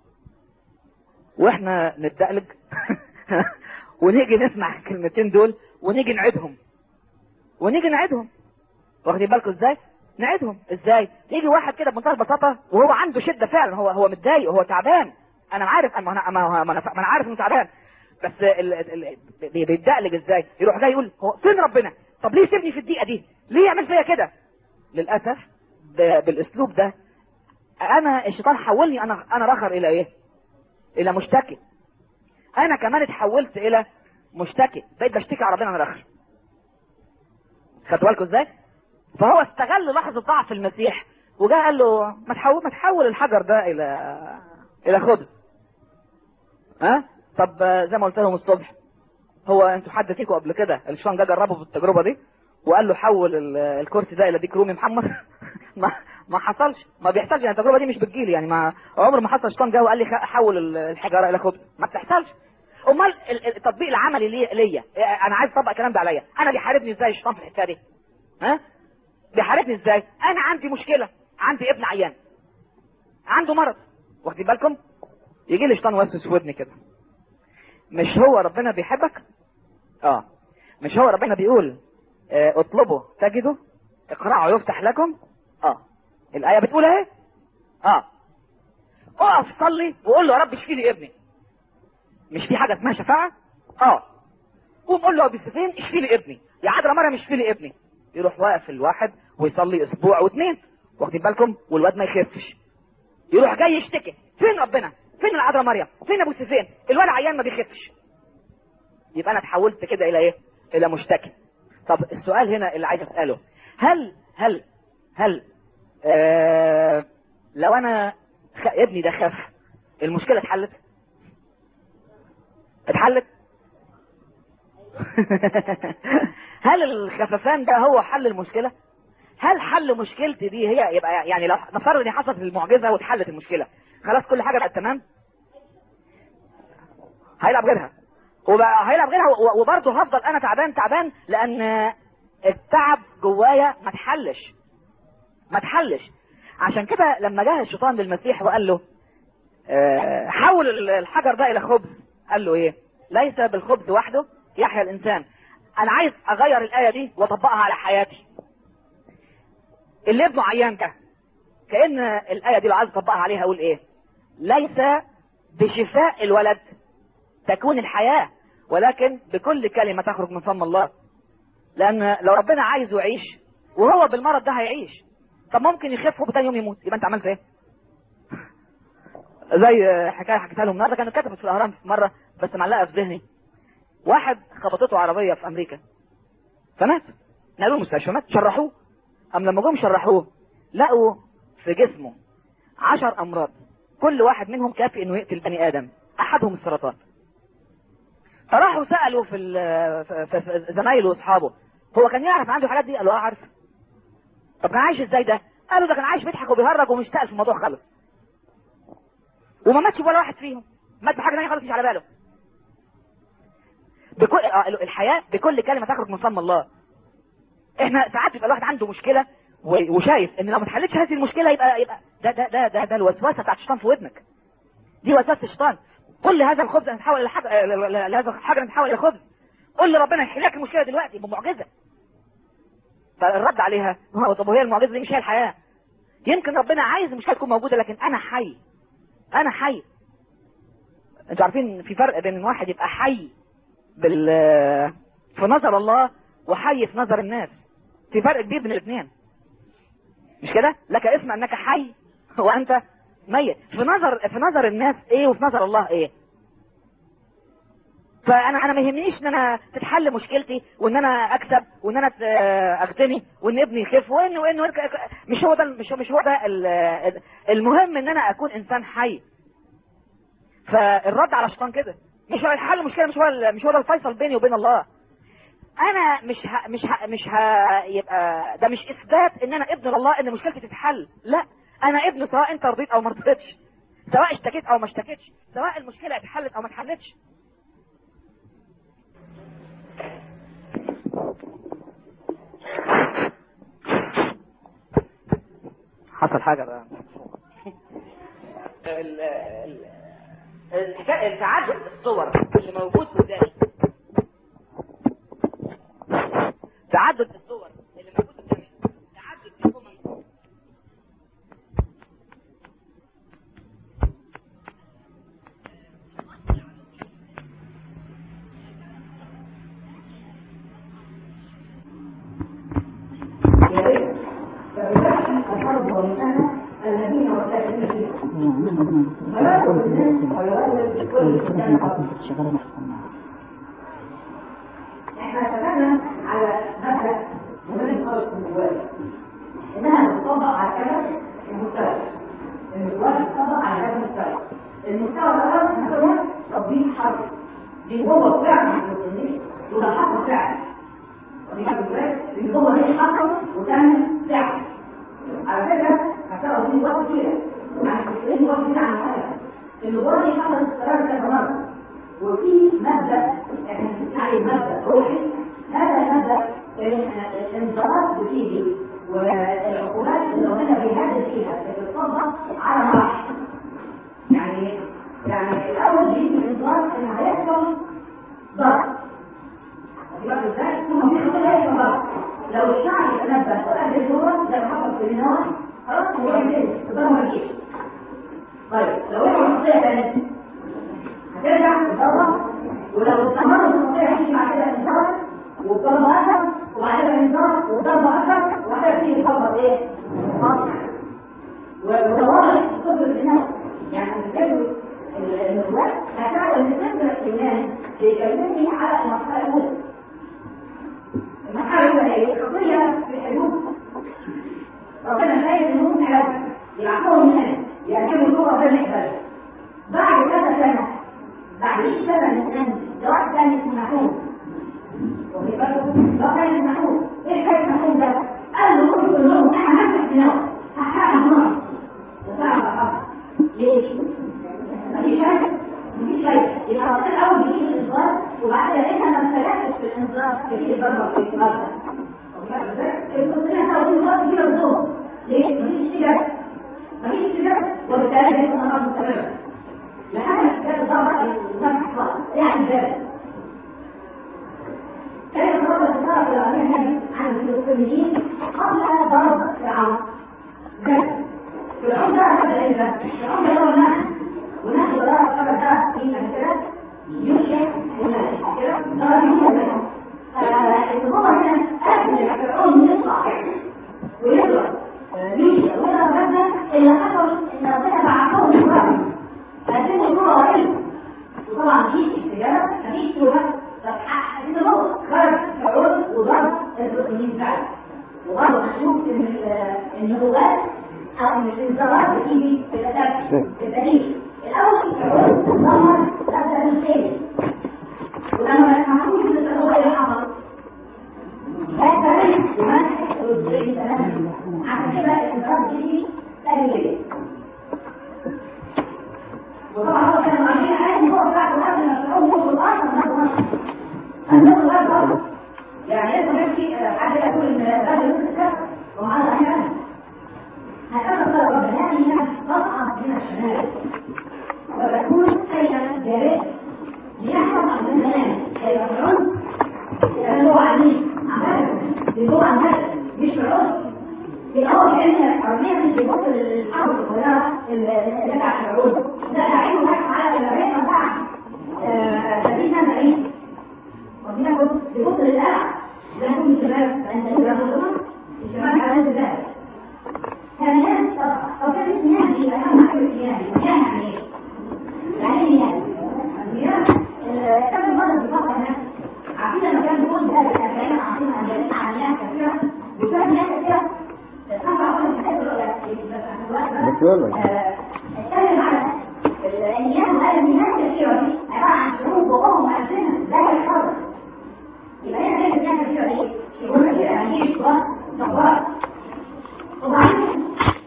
واحنا نتدقلج ونيجي نسمع الكلمتين دول ونيجي نعيدهم ونيجي نعيدهم واخدين بالكم ازاي نعيدهم ازاي يجي واحد كده بمنتهى البساطه وهو عنده شده فعلا هو هو متضايق وهو تعبان انا عارف انا ما انا ما انا, ما أنا, ما أنا عارف انه تعبان بس ال- ال- ال- بي- بيتدقلج ازاي يروح جاي يقول هو فين ربنا طب ليه سيبني في الدقيقه دي ليه يعمل فيا كده للاسف ب- بالاسلوب ده انا الشيطان حولني انا انا رخر الى ايه الى مشتكي انا كمان اتحولت الى مشتكي بقيت بشتكي على ربنا انا رخر خدتوا بالكم ازاي فهو استغل لحظه ضعف المسيح وجاء قال له ما تحول ما تحول الحجر ده الى الى خبز ها طب آه، زي ما قلت لهم الصبح هو انتوا حد فيكم قبل كده الشيطان جه جربه في التجربه دي وقال له حول ال- الكرسي ده الى ديك رومي محمد ما ما حصلش ما بيحصلش يعني التجربه دي مش بتجيلي يعني ما عمر ما حصل الشيطان جه وقال لي خ- حول ال- الحجاره الى خبز ما بتحصلش امال ال- ال- التطبيق العملي ليا ليا انا عايز اطبق الكلام ده عليا انا بيحاربني ازاي الشيطان في الحكايه دي ها بيحاربني ازاي انا عندي مشكله عندي ابن عيان عنده مرض واخدين بالكم يجي لي شيطان وسوس في ودني كده مش هو ربنا بيحبك اه مش هو ربنا بيقول آه اطلبوا تجدوا اقرعوا يفتح لكم اه الايه بتقول اهي اه اقف صلي وقول له يا رب اشفي لي ابني مش في حاجه اسمها شفاعه اه قوم قول له يا ابي سفين اشفي لي ابني يا عذرا مريم اشفي لي ابني يروح واقف الواحد ويصلي اسبوع واثنين واخدين بالكم والواد ما يخفش يروح جاي يشتكي فين ربنا فين العذراء مريم فين ابو سفين الواد عيان ما بيخفش يبقى انا اتحولت كده الى ايه الى مشتكي طب السؤال هنا اللي عايز اساله هل هل هل آه لو انا خ... ابني ده خاف المشكلة اتحلت اتحلت هل الخففان ده هو حل المشكلة هل حل مشكلتي دي هي يبقى يعني لو نفترض ان حصلت المعجزة واتحلت المشكلة خلاص كل حاجة بقت تمام هيلعب غيرها وبقى هيلعب غيرها و- وبرضه هفضل انا تعبان تعبان لان التعب جوايا ما اتحلش ما اتحلش عشان كده لما جه الشيطان للمسيح وقال له آه، حول الحجر ده الى خبز قال له ايه ليس بالخبز وحده يحيا الانسان انا عايز اغير الايه دي واطبقها على حياتي اللي ابنه عيان ده كان الايه دي لو عايز اطبقها عليها اقول ايه ليس بشفاء الولد تكون الحياه ولكن بكل كلمه تخرج من فم الله لان لو ربنا عايزه يعيش وهو بالمرض ده هيعيش طب ممكن يخف وتاني يوم يموت يبقى انت عملت ايه زي حكايه حكيتها لهم النهارده كانت كتبت في الاهرام في مره بس معلقه في ذهني واحد خبطته عربيه في امريكا فمات نقلوه المستشفى مات شرحوه ام لما جم شرحوه لقوا في جسمه عشر امراض كل واحد منهم كافي انه يقتل بني ادم احدهم السرطان فراحوا سالوا في, ال- في, في, في زمايله واصحابه هو كان يعرف عنده الحاجات دي قالوا اه عارف طب كان عايش ازاي ده قالوا ده كان عايش بيضحك وبيهرج ومشتاق في الموضوع خالص وما ماتش ولا واحد فيهم مات بحاجه ثانيه خالص مش على باله بكل آه، الحياه بكل كلمه تخرج من فم الله احنا ساعات يبقى الواحد عنده مشكله و- وشايف ان لو ما اتحلتش هذه المشكله يبقى يبقى ده ده ده ده, ده الوسوسه بتاعت الشيطان في ودنك دي وسوسه الشيطان كل هذا الخبز نتحول الى حاجه لهذا الحجر نتحول الى خبز قول لربنا يحل لك المشكله دلوقتي بمعجزه فالرد عليها هو طب وهي المعجزه دي مش هي الحياه يمكن ربنا عايز المشكله تكون موجوده لكن انا حي انا حي انتوا عارفين في فرق بين ان واحد يبقى حي بال في نظر الله وحي في نظر الناس في فرق كبير بين الاثنين مش كده لك اسم انك حي وانت ميت في نظر في نظر الناس ايه وفي نظر الله ايه فانا انا ما يهمنيش ان انا تتحل مشكلتي وان انا اكسب وان انا ت- اغتني وان ابني يخف وان وان وإن- مش هو ده مش مش هو ده ال- المهم ان انا اكون انسان حي فالرد على الشيطان كده مش هو الحل المشكله مش هو ال- مش هو ده الفيصل بيني وبين الله انا مش ه... مش ه... مش ه... يبقى ده مش اثبات ان انا ابن الله ان مشكلتي تتحل لا انا ابن سواء انت رضيت او ما رضيتش سواء اشتكيت او ما اشتكيتش سواء المشكله اتحلت او ما اتحلتش حصل حاجه بقى ال- ال- الحكاية- التعدد الصور اللي موجود قدامي تعدد الصور اللي موجود قدامي تعدد مفهوم الذين وسائل احنا اتفقنا على مبدا مهم خالص من الجواز انها تطبق على كذا المستوى الجواز تطبق على كذا مستوى المستوى الاول احنا قلنا تطبيق حرف دي هو فعلا ما بنقولش وده حصل فعلا ودي حاجه ازاي ان هو ليه حصل وتعمل فعل على فكره هتلاقوا دي وقت كتير يعني ايه وقت كتير عن حاجه الجواز دي حصلت ثلاث كذا مره وفي مبدا احنا بنقول عليه مبدا روحي هذا المبدا الانضباط بتيجي والعقوبات اللي ربنا بيهدد فيها بتطبق على مراحل يعني يعني الاول بيجي الانذار ان هيحصل ضرر واخد بالك ازاي؟ ثم في خطوه هيحصل ضرر لو الشعب يتنبه وقدر الجمهور زي ما حصل في النهار خلاص هو ينتهي الضرر ما يجيش طيب لو احنا خطيه ثانيه هترجع تدور ولو استمرت المنطقه هتيجي بعد كده انذار وضربه اكثر وبعد كده انذار وضربه اكثر وبعد كده تيجي تطبق ايه؟ قطع ودورت طب الناس يعني الفيديو النبوات هتعرف ان سفر الناس بيكلمني على المرحله الاولى المرحله الاولى هي القضيه في الحدود ربنا شايف ان ممكن يبقى هو الاول بيجيب الانذار وبعد كده انت ما استجبتش في الانذار تجيب الضربه في الانذار القصية هتقول الوقت كده بالظبط ليه؟ مفيش استجابة مفيش استجابة وبالتالي هيكون أمر مستمر لحد الاستجابة ضربة الإنسان حصل يعني ذلك كان ضرب الإنسان الأولانية عن الفلسطينيين قبل ضرب فرعون ذلك فرعون ده هذا إيه ده؟ فرعون ده هو الناس وناس ضرب قبل ده في كده يوشع وناس كده ضرب يوشع النظام هنا أهل فرعون يطلع ويضرب يوشع ويضرب هذا اللي حصل إن ربنا بعثهم الرب هذه الصورة رهيبة وطبعا مفيش استجابة مفيش توبة طب هذه النقطة خرج فرعون وضرب الفلسطينيين فعلا وبرضه هنشوف إن النبوات أو إن الإنذارات بتيجي في الأساس في التاريخ الأول فرعون دمر الأسد الثاني ولما يسمعوش من هو اللي حصل هذا لمنح الرجل تماما عشان كده الانذار بيجي تأجيل وطبعا هو كان عاملين عادي هو بتاع قبل ما تقوم نص الارض النص الارض يعني لازم يمشي حد يقول ان ده نص الشهر ومعاه احيانا هكذا قال ربنا هي قطعه من الشمال وتكون شيئا جاريه ليحفظ من المنام كيف فرعون لأنه هو عميل عمال هو عمال مش فرعون يبقى هو كان حرامية مش بيبص للحرب الصغيرة اللي بتاع فرعون لا ده عينه بس على الرئيسة بتاع سبيل نبعين وبياخد بيبص للقلع ده يكون الشباب عند الشباب الشباب على الزباب كان ناس طب كان اسمها دي أهم حاجة اسمها دي كان يعني ايه؟ يعني ايه يعني؟ كم مرة بيفكر نفسه عارفين لما كان بيقول ده الأفعال عظيمة عمليات عمليات كثيرة بسبب ناس كثيرة أربع ولا حاجة ولا اتكلم على الأنيات والأنيات الكثيرة دي عبارة عن شعوب وقوم وألسنة زي الحرب يبقى هي زي الأنيات الكثيرة دي يقول لك يعني شباب صبار وبعدين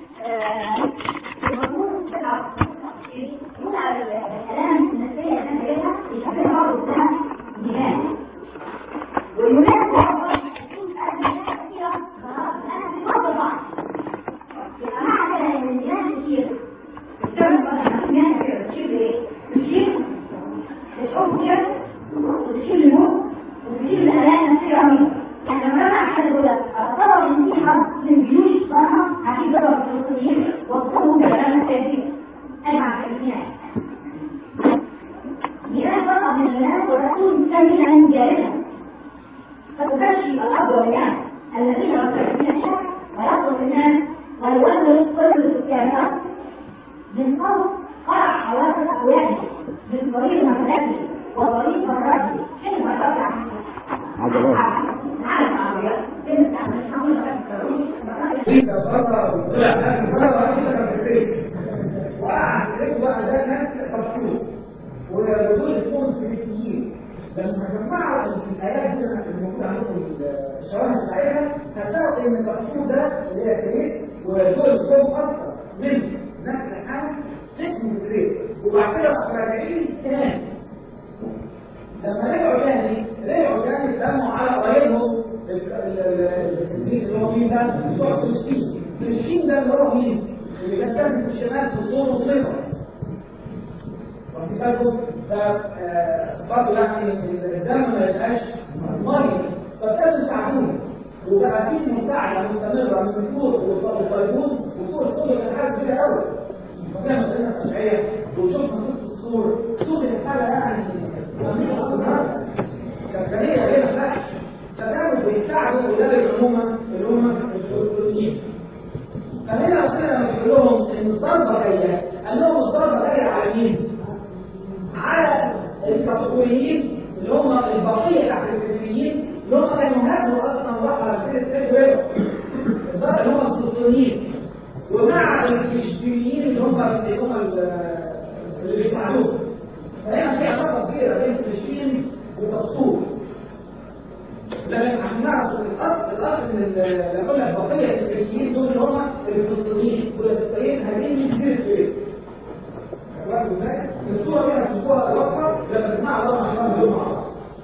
المفروض تلعب يقول على الآلام النفسية اللي أنا جايبها يشبه برضه بتاع الجنان ويناسب فتبشر الأرض والناس الذين يرتكبون الشر ويطلب الناس ويولد كل السكانات من صوت قرع حواس أقواته من طريق مكانته وطريق مراته حين مرتفع عجلات عارف عربيات كنت مش هقول لك ودول يكون فلسطينيين لما جمعوا الآيات دي الموجودة عندكم الشواهد بتاعتها هتلاقوا إن المقصود ده اللي هي كريت ودول الصوم أكثر من نفس الحال اسمه كريت وبعد كده راجعين تاني لما رجعوا تاني رجعوا تاني سموا على قرايبهم الفلسطينيين اللي هو مين ده؟ بتوع فلسطين فلسطين ده اللي هو مين؟ اللي كان في الشمال في الصوم والصفر واخد بالكم ده برضه يعني الدم ما يبقاش ميه فابتدوا يساعدونا وبقى في مساعده مستمره من الفور والصيدون وسوق الصور كان حاجه كبيره قوي فكان مسألة تشريعية وشفنا قصة الصور صور الحالة يعني ممنوع أكبر كانت غنية غير فحش فكانوا بيساعدوا أولاد العمومة اللي هم الفلسطينيين فهنا ربنا لما بيقول لهم إن الضربة جاية قال لهم الضربة جاية على مين؟ على الكاتوليين اللي هم البقيه تحت الكاتوليين اللي هم كانوا هاجموا اصلا وراحوا على سيره السيد الضرب اللي هم الفلسطينيين ومع الفلسطينيين اللي هم اللي هم اللي بيساعدوهم فهنا في علاقه كبيره بين فلسطين وفلسطين لكن عشان نعرف الاصل الاصل من لما قلنا بقيه الفلسطينيين دول اللي هم الفلسطينيين والفلسطينيين هاجمين من سيره السيد الصورة دي هتشوفوها واضحة يجمعوا الاربع شباب دول مع بعض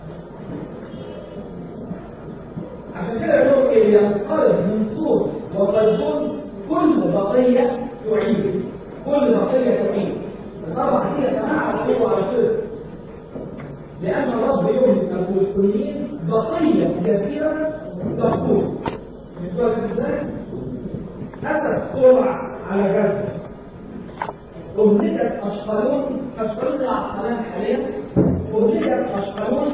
عشان كده يقولوا ايه ينقرض من صوت وقلبون كل بقيه تعيد كل بقيه تعيد الاربع هي جماعه وحيوه على الصدر لان الرب يؤمن الفلسطينيين بقيه كثيره تقول بالنسبه ازاي؟ أتت سرعة على غزة أهلكت أشقلون أشقلون العسقلان حاليا أهلكت أشقلون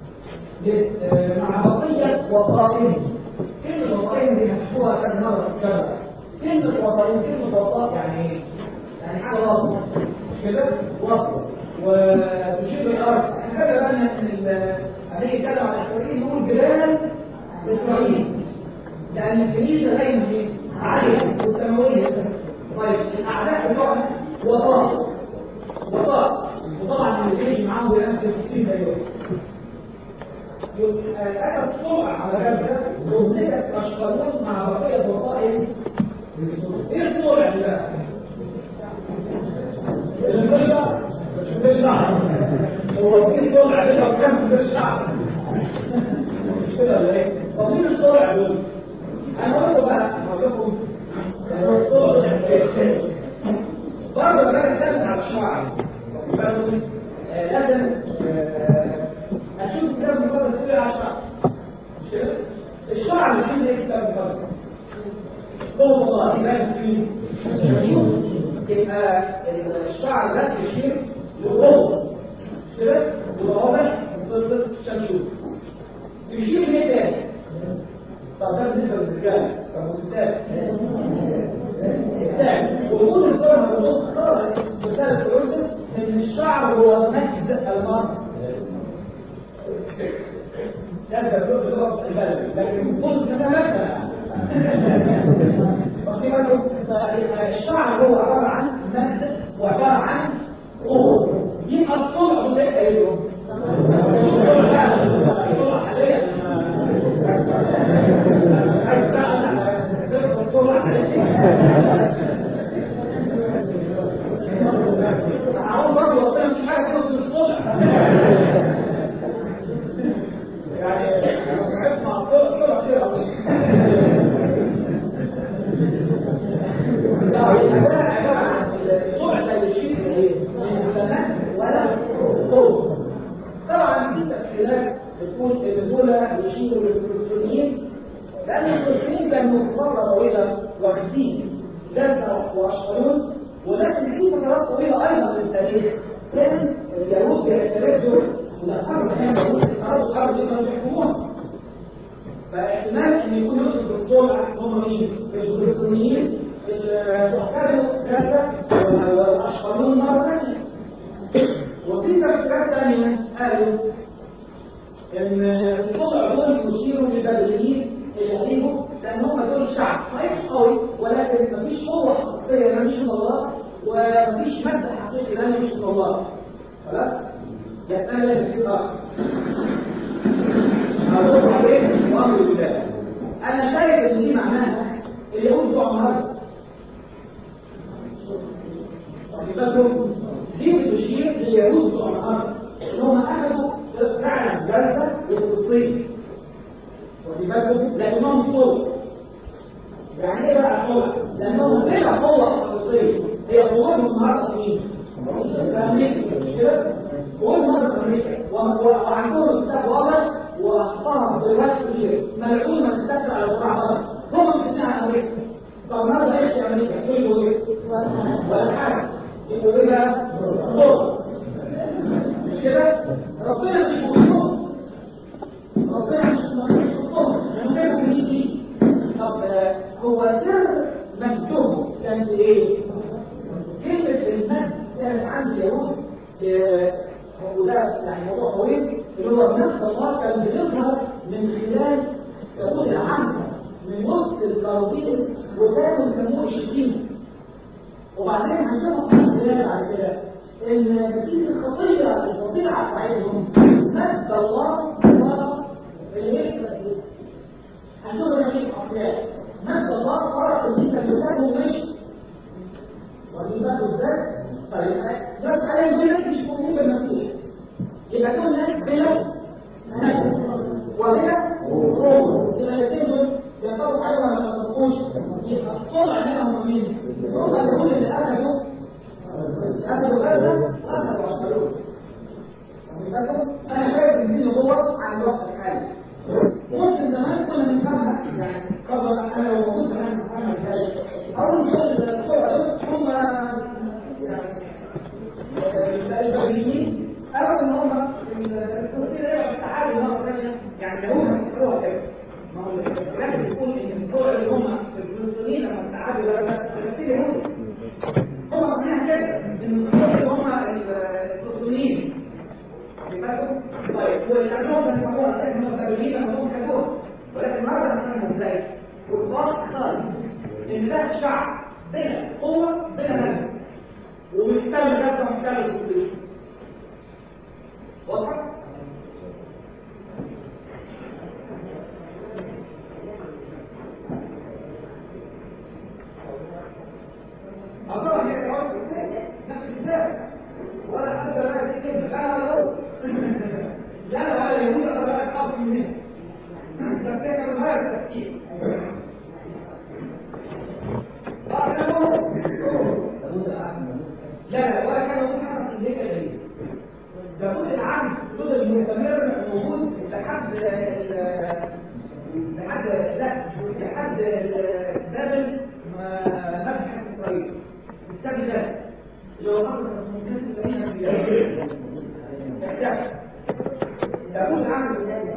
مع بقية وطائم كلمة وطائم دي محسوبة كم مرة في الشرع كلمة وطائم كلمة وطائم يعني ايه؟ يعني حاجة وسط مش كده؟ وسط وتشير الأرض احنا كده بقى ان هنيجي نتكلم عن الإسرائيليين نقول جبال إسرائيل لأن الكنيسة دايما ايه؟ عالية والسماوية طيب الأعداء بتوعنا وطاء وطاء وطبعا اللي بيجي معاهم بينفس 60 مليون أتت سرعة على غزة وهناك أشقلون مع بقية وطائف إيه السرعة دي بقى؟ المشرع مش مشرع هو في سرعة كده وكم مشرع مش كده ولا إيه؟ طب مين السرعة دول؟ أنا أقول بقى أقول لكم برضه بقى نتكلم على الشعر لازم اشوف كتاب مقدس كده على الشعر الشعر اللي فيه ايه كتاب مقدس هو الله يبان فيه يبقى الشعر ده يشير للقوة كده وواضح وصلت شمشوف يشير ليه تاني طب ده بالنسبه للرجال طب والنساء وجود الفرق والنص خالص مثال الكروسس ان الشعر هو مجد المرء ده الكروسس هو البلد لكن كل كده مثلا الشعر هو عباره عن مجد وعباره عن قوه يبقى الصلح ده ايه الصلح حاليا عاوز برضه وصلنا مش حاجه تنص الصبح يعني اسمع الصبح كده كده الصبح ده يشيل ايه؟ ولا صوت طبعا في تفسيرات بتقول ان دول يشيروا للفلسطينيين لأن المسلمين كانوا فترة طويلة واخدين جزة وأشقلون ولكن في فترات طويلة أيضا في التاريخ كان اليهود بيستردوا من الحرب كان اليهود استعرضوا الحرب دي كانوا يحكموها فاحتمال ان يكون يقصد بالصلح هم مين؟ الفلسطينيين وكانوا جزة وأشقلون مرة ثانية وفي تفسيرات ثانية قالوا ان الصلح دول يشيروا للبدريين يغيبوا لان هم دول شعب صحيح قوي ولكن مفيش قوه حقيقيه لا مش من الله ومفيش مبدا حقيقي لا مش من الله خلاص يتنال في الاخر اقول عليه وامر بالله انا شايف ان دي معناها اليهود بتوع النهارده واخد بالكم دي بتشير لليهود بتوع النهارده ان هم اخذوا فعلا جلسه لفلسطين وبالكم لانهم قوه يعني ايه بقى قوه لانهم بلا قوه حقيقيه هي قوتهم النهارده مين في امريكا مش كده قوتهم النهارده في امريكا وعندهم كتاب واضح واخطاهم دلوقتي كتير ملعون من تتبع على القرعه هم مكتبين على امريكا طب النهارده ايش في امريكا كل ايه ولا حاجه يبقوا ايه بقى قوه مش كده ربنا مش قوتهم ربنا مش طب هو سر مجدهم كان ايه؟ كلمة المجد كانت عند اليهود وده يعني موضوع طويل اللي هو نفس الله كان بيظهر من خلال يهود العامة من وسط القراطين وكانوا يسموه الشتيم وبعدين هنشوف خلال بعد كده ان نتيجة الخطية الفظيعة بتاعتهم مجد الله صار اللي هنشوف نتيجة أحيان مجد الله فرق ان انت تساعده ومشي ودي بقى ازاي؟ طيب بس عليه يقول لك مش مؤمن بالمسيح يبقى دول ناس بلا ناس وبلا روح يبقى الاثنين دول ينطبق عليهم ولا ما ينطبقوش يبقى طلع منهم مين؟ هم اللي اللي اخذوا اخذوا هذا واخذوا عشرون انا شايف ان دي نبوة عن الوقت الحالي ممكن زمان كنا بنفهمها يعني قبل انا لو كنت انا بفهمها ازاي اول شيء الصورة دول هم يعني البابليين قالوا ان هم الفلسطينيين التعادل مره ثانيه يعني لو هم بيقولوها كده ما هو الكلام بيقول ان الصورة اللي هم الفلسطينيين لما التعادل ده فلسطين يهودي هم معناها كده ان الصورة اللي هم الفلسطينيين طيب والأجنوب من الموضوع لكن المتابعين الموضوع كدور ولكن النهارده هنفهمه ازاي؟ والضغط خالص ان ده الشعب بلا قوة بلا نفس ومحتل نفسه محتل الكل واضح؟ أظهر هي نفس الكتاب ولا حتى لا يتكلم لا لا لا لا ولا يهود ولا لا يخاف منه تفتكر هذا التفكير لا لا ولا كان موجود حتى في ذلك الجديد لابد العام فضل المستمر موجود لحد لحد لا لحد بابل ما فتحت اسرائيل بسبب ذلك لو أخذ لابد عمل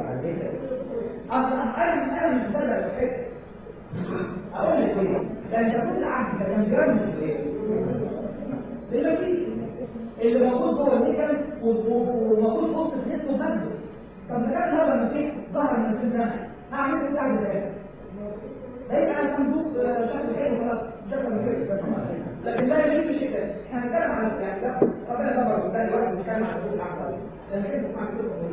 اصلا انا انا مش بدل الحته اقول لك ايه لان لابد عمل كان جرام دلوقتي اللي موجود جوه النيكل وموجود وسط النت ومجد طب ما كان هذا المسيح ظهر من السنه هعمل بتاع ازاي هيبقى على صندوق شكل حلو خلاص شكل كده لكن لا يجب شيء كده احنا هنتكلم عن يعني ده ربنا ده برضه ده الوقت بنتكلم عن حقوق الاعضاء لان كده مع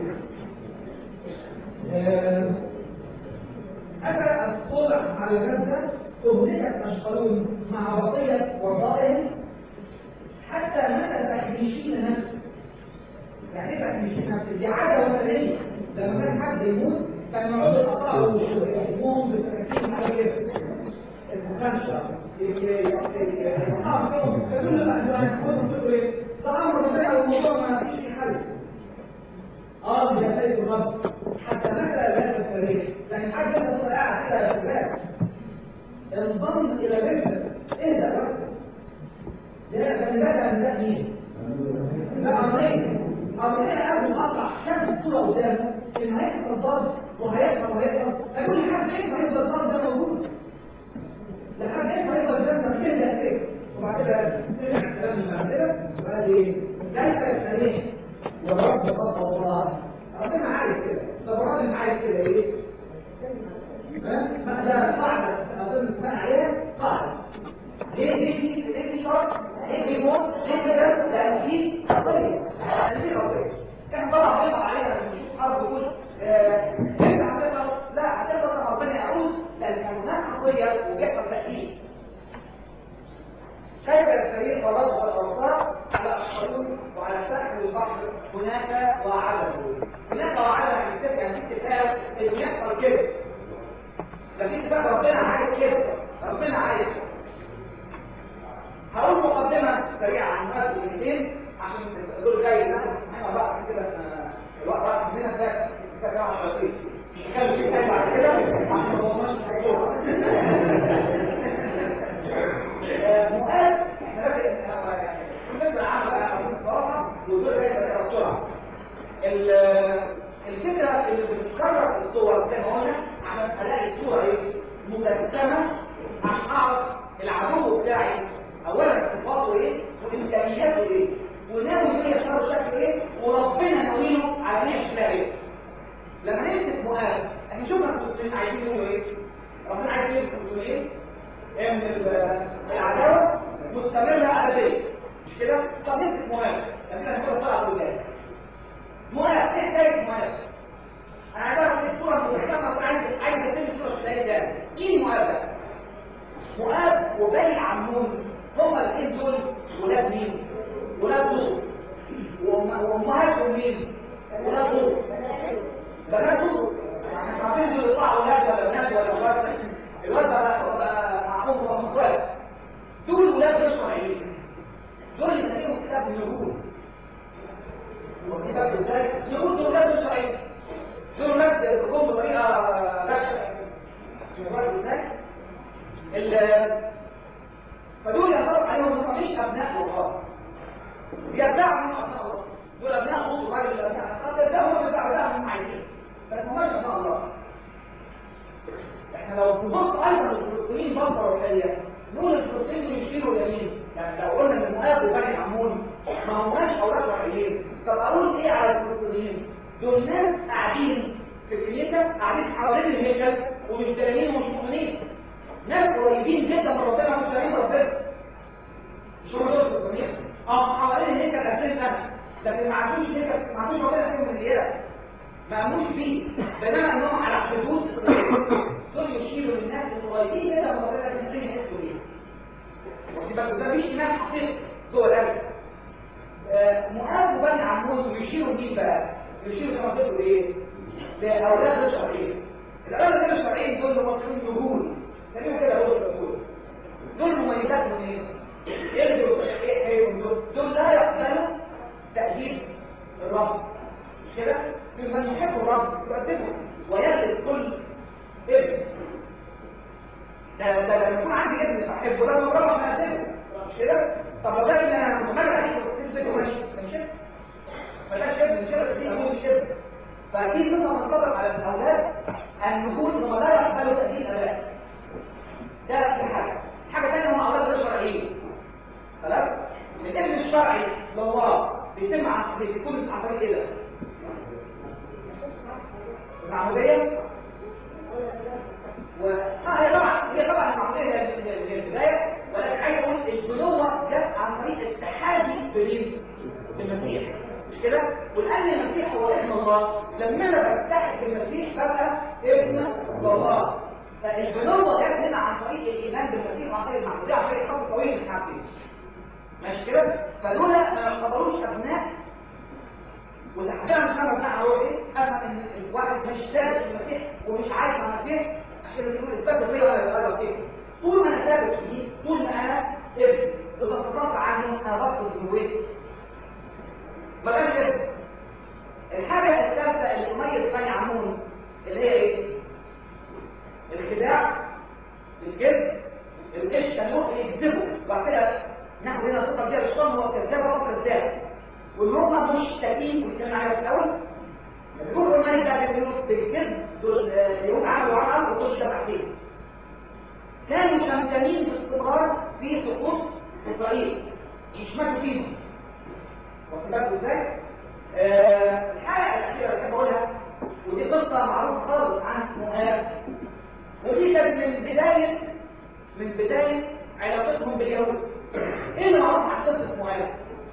أتى الصلح على غزة أهلكت أشقرون مع بقية وظائف حتى مدى تحميشين نفسه يعني ايه تحميشين نفسه؟ دي عادة وثنية لما كان حد يموت كان يقعد يقطعوا ويحموهم بالسكاكين على كده المخنشة كل ما يحفظوا ايه؟ طبعا ربنا الموضوع ما فيش فيه حل اه يا سيد الرب حتى متى لا تستريح لكن حاجه انت قاعد كده يا شباب انضم الى بيتك اهدى بس ده خلي بالك من ده مين؟ ده امرين امرين قبل ما اطلع شاف الصوره قدامه ان هيحصل ضرب وهيحصل وهيحصل اقول لحد ايه ما يفضل الضرب ده موجود لحد ايه ما يفضل الضرب ده كده كده وبعد كده سمع الكلام اللي بعد كده وقال ايه؟ ليس السريع والرب قصد الله ربنا عايز كده طب ربنا عايز كده ايه ما ده قاعدة اظن اسمها عليها قاعدة ليه ليه دي ليه دي شرط ليه دي موت ليه كده لان دي قضية لان دي قضية احنا طبعا بنطلع عليها مش حرب يقول انت هتقدر لا هتقدر ربنا يعود لان كان هناك قضية وبيحصل تأكيد كيف يستريح الرد والأوصار على الحدود وعلى ساحل البحر هناك وعده هناك وعده يعني تبقى يعني اتفاق انه يحصل كده لكن اتفاق ربنا عايز كده ربنا عايز هقول مقدمة سريعة عن هذا الاثنين عشان دول جاي ناخد احنا بقى كده الوقت راح مننا ده كده 10 دقايق مش هكمل فيه تاني بعد كده عشان ما وصلناش مؤاد احنا بادئ بالنسبه للعمل انا بصراحه ودول هيبقى بسرعه الفكره اللي بتتكرر في الصور زي ما قلنا عشان الاقي الصوره ايه مجسمه عشان اعرف العدو بتاعي اولا صفاته ايه وامكانياته ايه وناوي فيا شر شكله ايه وربنا ناويله على ان يشتغل ايه لما نمسك مؤاد احنا شفنا المسلمين عايزين يقولوا ايه ربنا عايز يقول ايه ان العداوه مستمره ابديه مش كده طب نمسك مؤاد لكن هنقول طلع وجاي مؤاد ايه حكايه مؤاد انا عايز اعرف ايه الصوره المحكمه عايز عايز اتم الصوره الشهريه ده مين مؤاد ده مؤاد وبني عمون هما الاثنين دول ولاد مين ولاد لوط وامهاتهم مين ازاي يقول دول ناس مش شرعيه دول ناس بتقوم بطريقه لا شرعيه واخد ازاي ال- فدول ينطبق عليهم هم مش ابناء الله بيدعوا انهم ابناء الله دول ابناء نص الراجل الابناء قد يدعوا هم بيدعوا ده هم عايزين بس هم مش ابناء الله احنا لو نبص ايضا الفلسطينيين بصره روحيه نقول الفلسطينيين دول يشيلوا اليمين يعني لو قلنا ان مؤاب وبني عمون ما هماش اولاد روحيين طب اقول ايه على الفلسطينيين دول ناس قاعدين في الكنيسه قاعدين حوالين الهيكل ومش دارين ومش مؤمنين ناس قريبين جدا من ربنا مش دارين ربنا مش هم دول الفلسطينيين اه حوالين الهيكل 2000 سنه لكن ما عندوش هيكل ما عندوش ربنا فيهم من الهيكل ما قاموش بيه بينما انهم على حدود دول يشيروا للناس القريبين كده من ربنا اللي يحسوا بيه واخد بالك ده مش ايمان حقيقي جوه القلب مؤاب وبني عمود يشيروا مين بقى يشيروا زي ما قلت ايه لاولاد غير شرعيين الاولاد غير الشرعيين دول مصريين يهود خليهم كده هو الرسول دول مميزاتهم ايه ايه دول ايه دول دول لا يقبلوا تأديب الرب مش كده من يحب الرب يؤدبه ويغلب كل ابن ده ده لما يكون عندي ابن بحبه ده الرب انا أؤدبه مش كده طب لو ده انا مجرد عليك تثبته ماشي مش كده ملاش ابن مش كده دي مش ابن فاكيد لازم ننطبق على الاولاد ان نكون هم لا يقبلوا تأديب الاباء ده في حاجه حاجه ثانيه هم اولاد غير شرعيين خلاص الابن الشرعي لله بيتم عن بيكون عن طريق ايه ده المعمودية و... اه هي طبعا هي طبعا المعمودية هي هي البداية ولكن عايز اقول البنوة جت عن طريق التحادي بين بالمسيح مش كده؟ ولأن المسيح هو ابن الله لما انا بتحد بالمسيح ببقى ابن الله فالبنوة جت هنا عن طريق الإيمان بالمسيح وعن طريق المعمودية عن طريق خط طويل من حاجتين ماشي كده؟ فدول ما يعتبروش أبناء والاحكام مش انا بتاع هو ايه افهم ان الواحد مش ثابت في المسيح ومش عايش مع المسيح عشان يقول اثبت فيا ولا ولا فيه طول ما انا ثابت فيه طول ما انا ابن اذا استطعت عنه انا بطل جواه ما كانش ابن الحاجه الثالثه اللي تميز بني عمون اللي هي ايه الخداع الكذب الغش كان ممكن يكذبه وبعد كده ناخد هنا صفه فيها الشيطان هو كذاب وهو كذاب والنقطة مش تكين والكلام على الأول الجزء المالي بتاع الفلوس بالكذب دول اليهود عملوا عمل وكل ده بعدين كانوا شمتانين باستمرار في سقوط إسرائيل مش ماتوا فيهم واخد بالكم ازاي؟ آه، الحلقة الأخيرة اللي بقولها ودي قصة معروفة خالص عن مؤاب ودي كانت من بداية من بداية علاقتهم باليهود ايه اللي معروف عن قصة مؤاب؟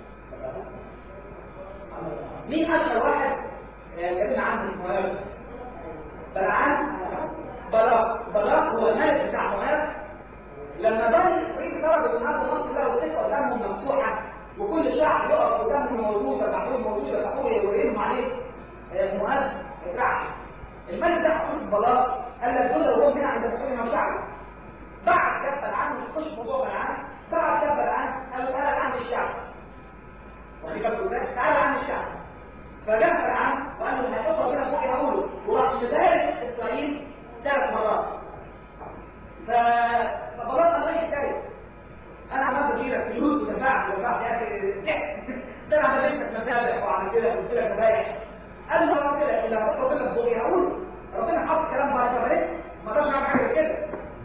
مين أشهر واحد كلمنا عنه مؤاب بلعان بلاق بلاق هو الملك بتاع مؤاب لما بني إسرائيل خرجوا من أرض مصر لقوا السكة قدامهم مفتوحة وكل الشعب يقف قدامهم موجودة تحويل موجودة تحويل ويرموا عليه مؤاب اترعش الملك ده حطوه في بلاق قال لك دول لو هم هنا عند تحويل من شعب بعد كاب بلعان مش خش موضوع بلعان بعد كاب بلعان قالوا تعالى عند الشعب واخد بالكم ازاي؟ تعالى عند الشعب فجاء فرعون وقال له هيحط ربنا فوق يقوله وراح مدارس اسرائيل ثلاث مرات ف فبلاط الله يحتاج انا عملت اشيلك فلوس ودفعت ودفعت يا اخي ده انا عملت لك مذابح وعملت لك قلت لك ذبايح قال له ربنا كده اللي هحط ربنا فوق يقول ربنا حط كلام بعد ما ما اقدرش اعمل حاجه كده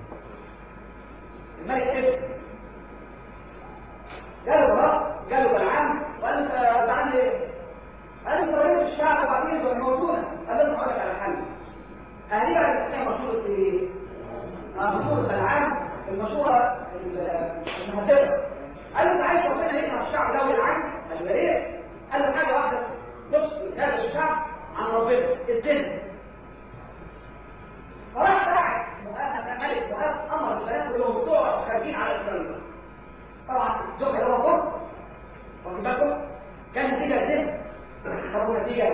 الملك كده جاله بلاط جاله بلعام وقال له انت عندي ايه؟ قال له طريقة الشعب وبعدين يبقى موجودة قال له هقول لك على حل هذه بقى الاسمية مشهورة ايه؟ اه مشهورة العام المشهورة المهددة قال له انت عايز ربنا يقنع الشعب ده والعام قال له ايه؟ قال له حاجة واحدة بص هذا الشعب عن ربنا الدين فراح قاعد مؤهل ملك مؤهل امر البنات كلهم بتوع خارجين على اسرائيل طبعا الزوج اللي هو فرص واخد بالكم كان نتيجه الدين طب ونتيجة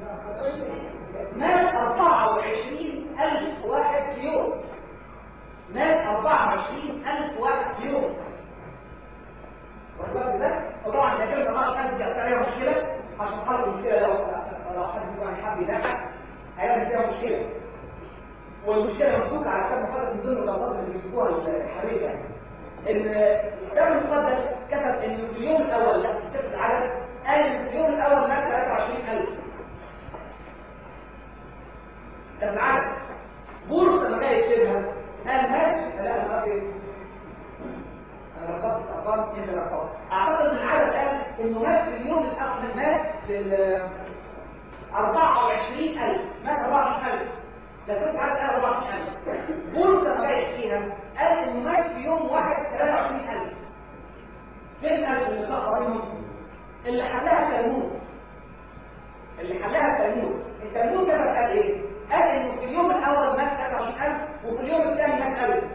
مات 24 ألف واحد في يوم مات 24 ألف واحد في يوم وطبعا ده كلمة ما كانت تأثير عليها مشكلة عشان حل المشكلة لو والمشكله ممسوكه على كتاب مقدس من ضمن الغلطات اللي بيكتبوها الحبيب يعني ان الكتاب المقدس كتب ان في اليوم الاول لا في كتاب العدد قال ان في اليوم الاول مات 23000 ده العدد بولس لما جاي يكتبها قال مات لا انا انا رقبت ارقام انت رقبت اعتقد ان العدد قال انه مات في اليوم الاول مات في ال 24000 مات 24000 ده كنت عدد قال 24000 بولس لما جاي يحكيها قال انه مات في يوم واحد 23000 فين قال اللي صح منهم اللي حلها تلمود اللي حلها تلمود التلمود ده قال ايه قال انه في اليوم الاول مات 23000 وفي اليوم الثاني مات 1000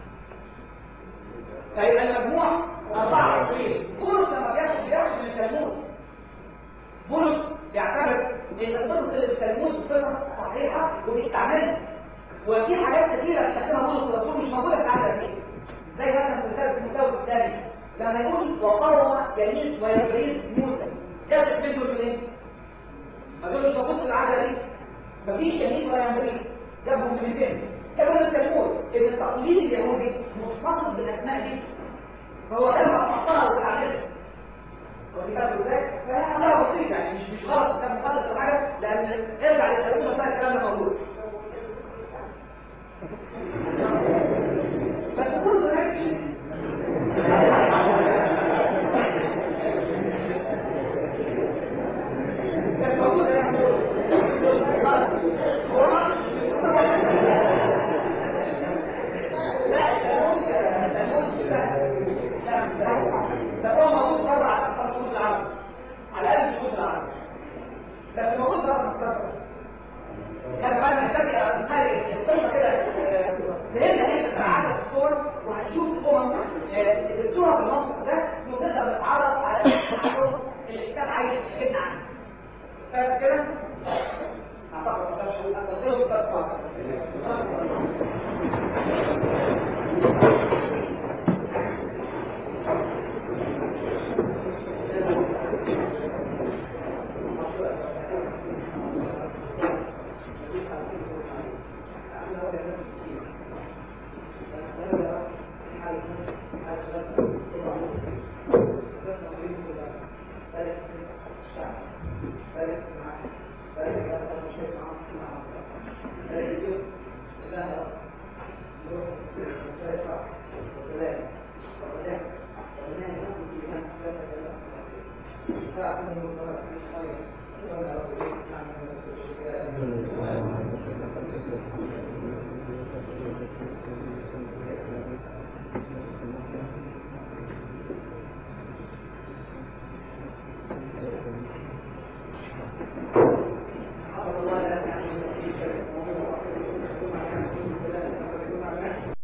فيبقى المجموع 24 بولس لما بياخد بياخد من التلمود بولس بيعتبر ان الطرق اللي في التلمود صفه صحيحه وبيستعملها وفي حاجات كثيره بيستخدمها بولس الرسول مش موجوده في العالم دي زي مثلا في رساله المساوي الثاني لما يقول وقوم يمين ويبريز موسى جاب منه منين؟ ما دول مش موجود في العاده دي مفيش يمين ولا يمين جابهم من فين؟ كمان التلمود ان التقليد اليهودي متصل بالاسماء دي فهو لما حطها وتعلمها ودي كانت ازاي؟ فهي امرها بسيط يعني مش مش غلط كان مخالف ولا حاجه لان ارجع للتلمود مثلا الكلام ده موجود بس كله هيك كانت موجوده يعني ده هو موجود بره على شهود العرب على قد شهود العرب بس موجود بره مستقبل كان بعد ما نحتاج نخلي القصه كده فهمنا ايه عدد الصور وهنشوف الامم الصوره في المنطق ده ونقدر نتعرف على الحروف اللي الكتاب عايز يحكينا عنها فاهم كده؟ اعتقد ما كانش هتقدروا تتفقوا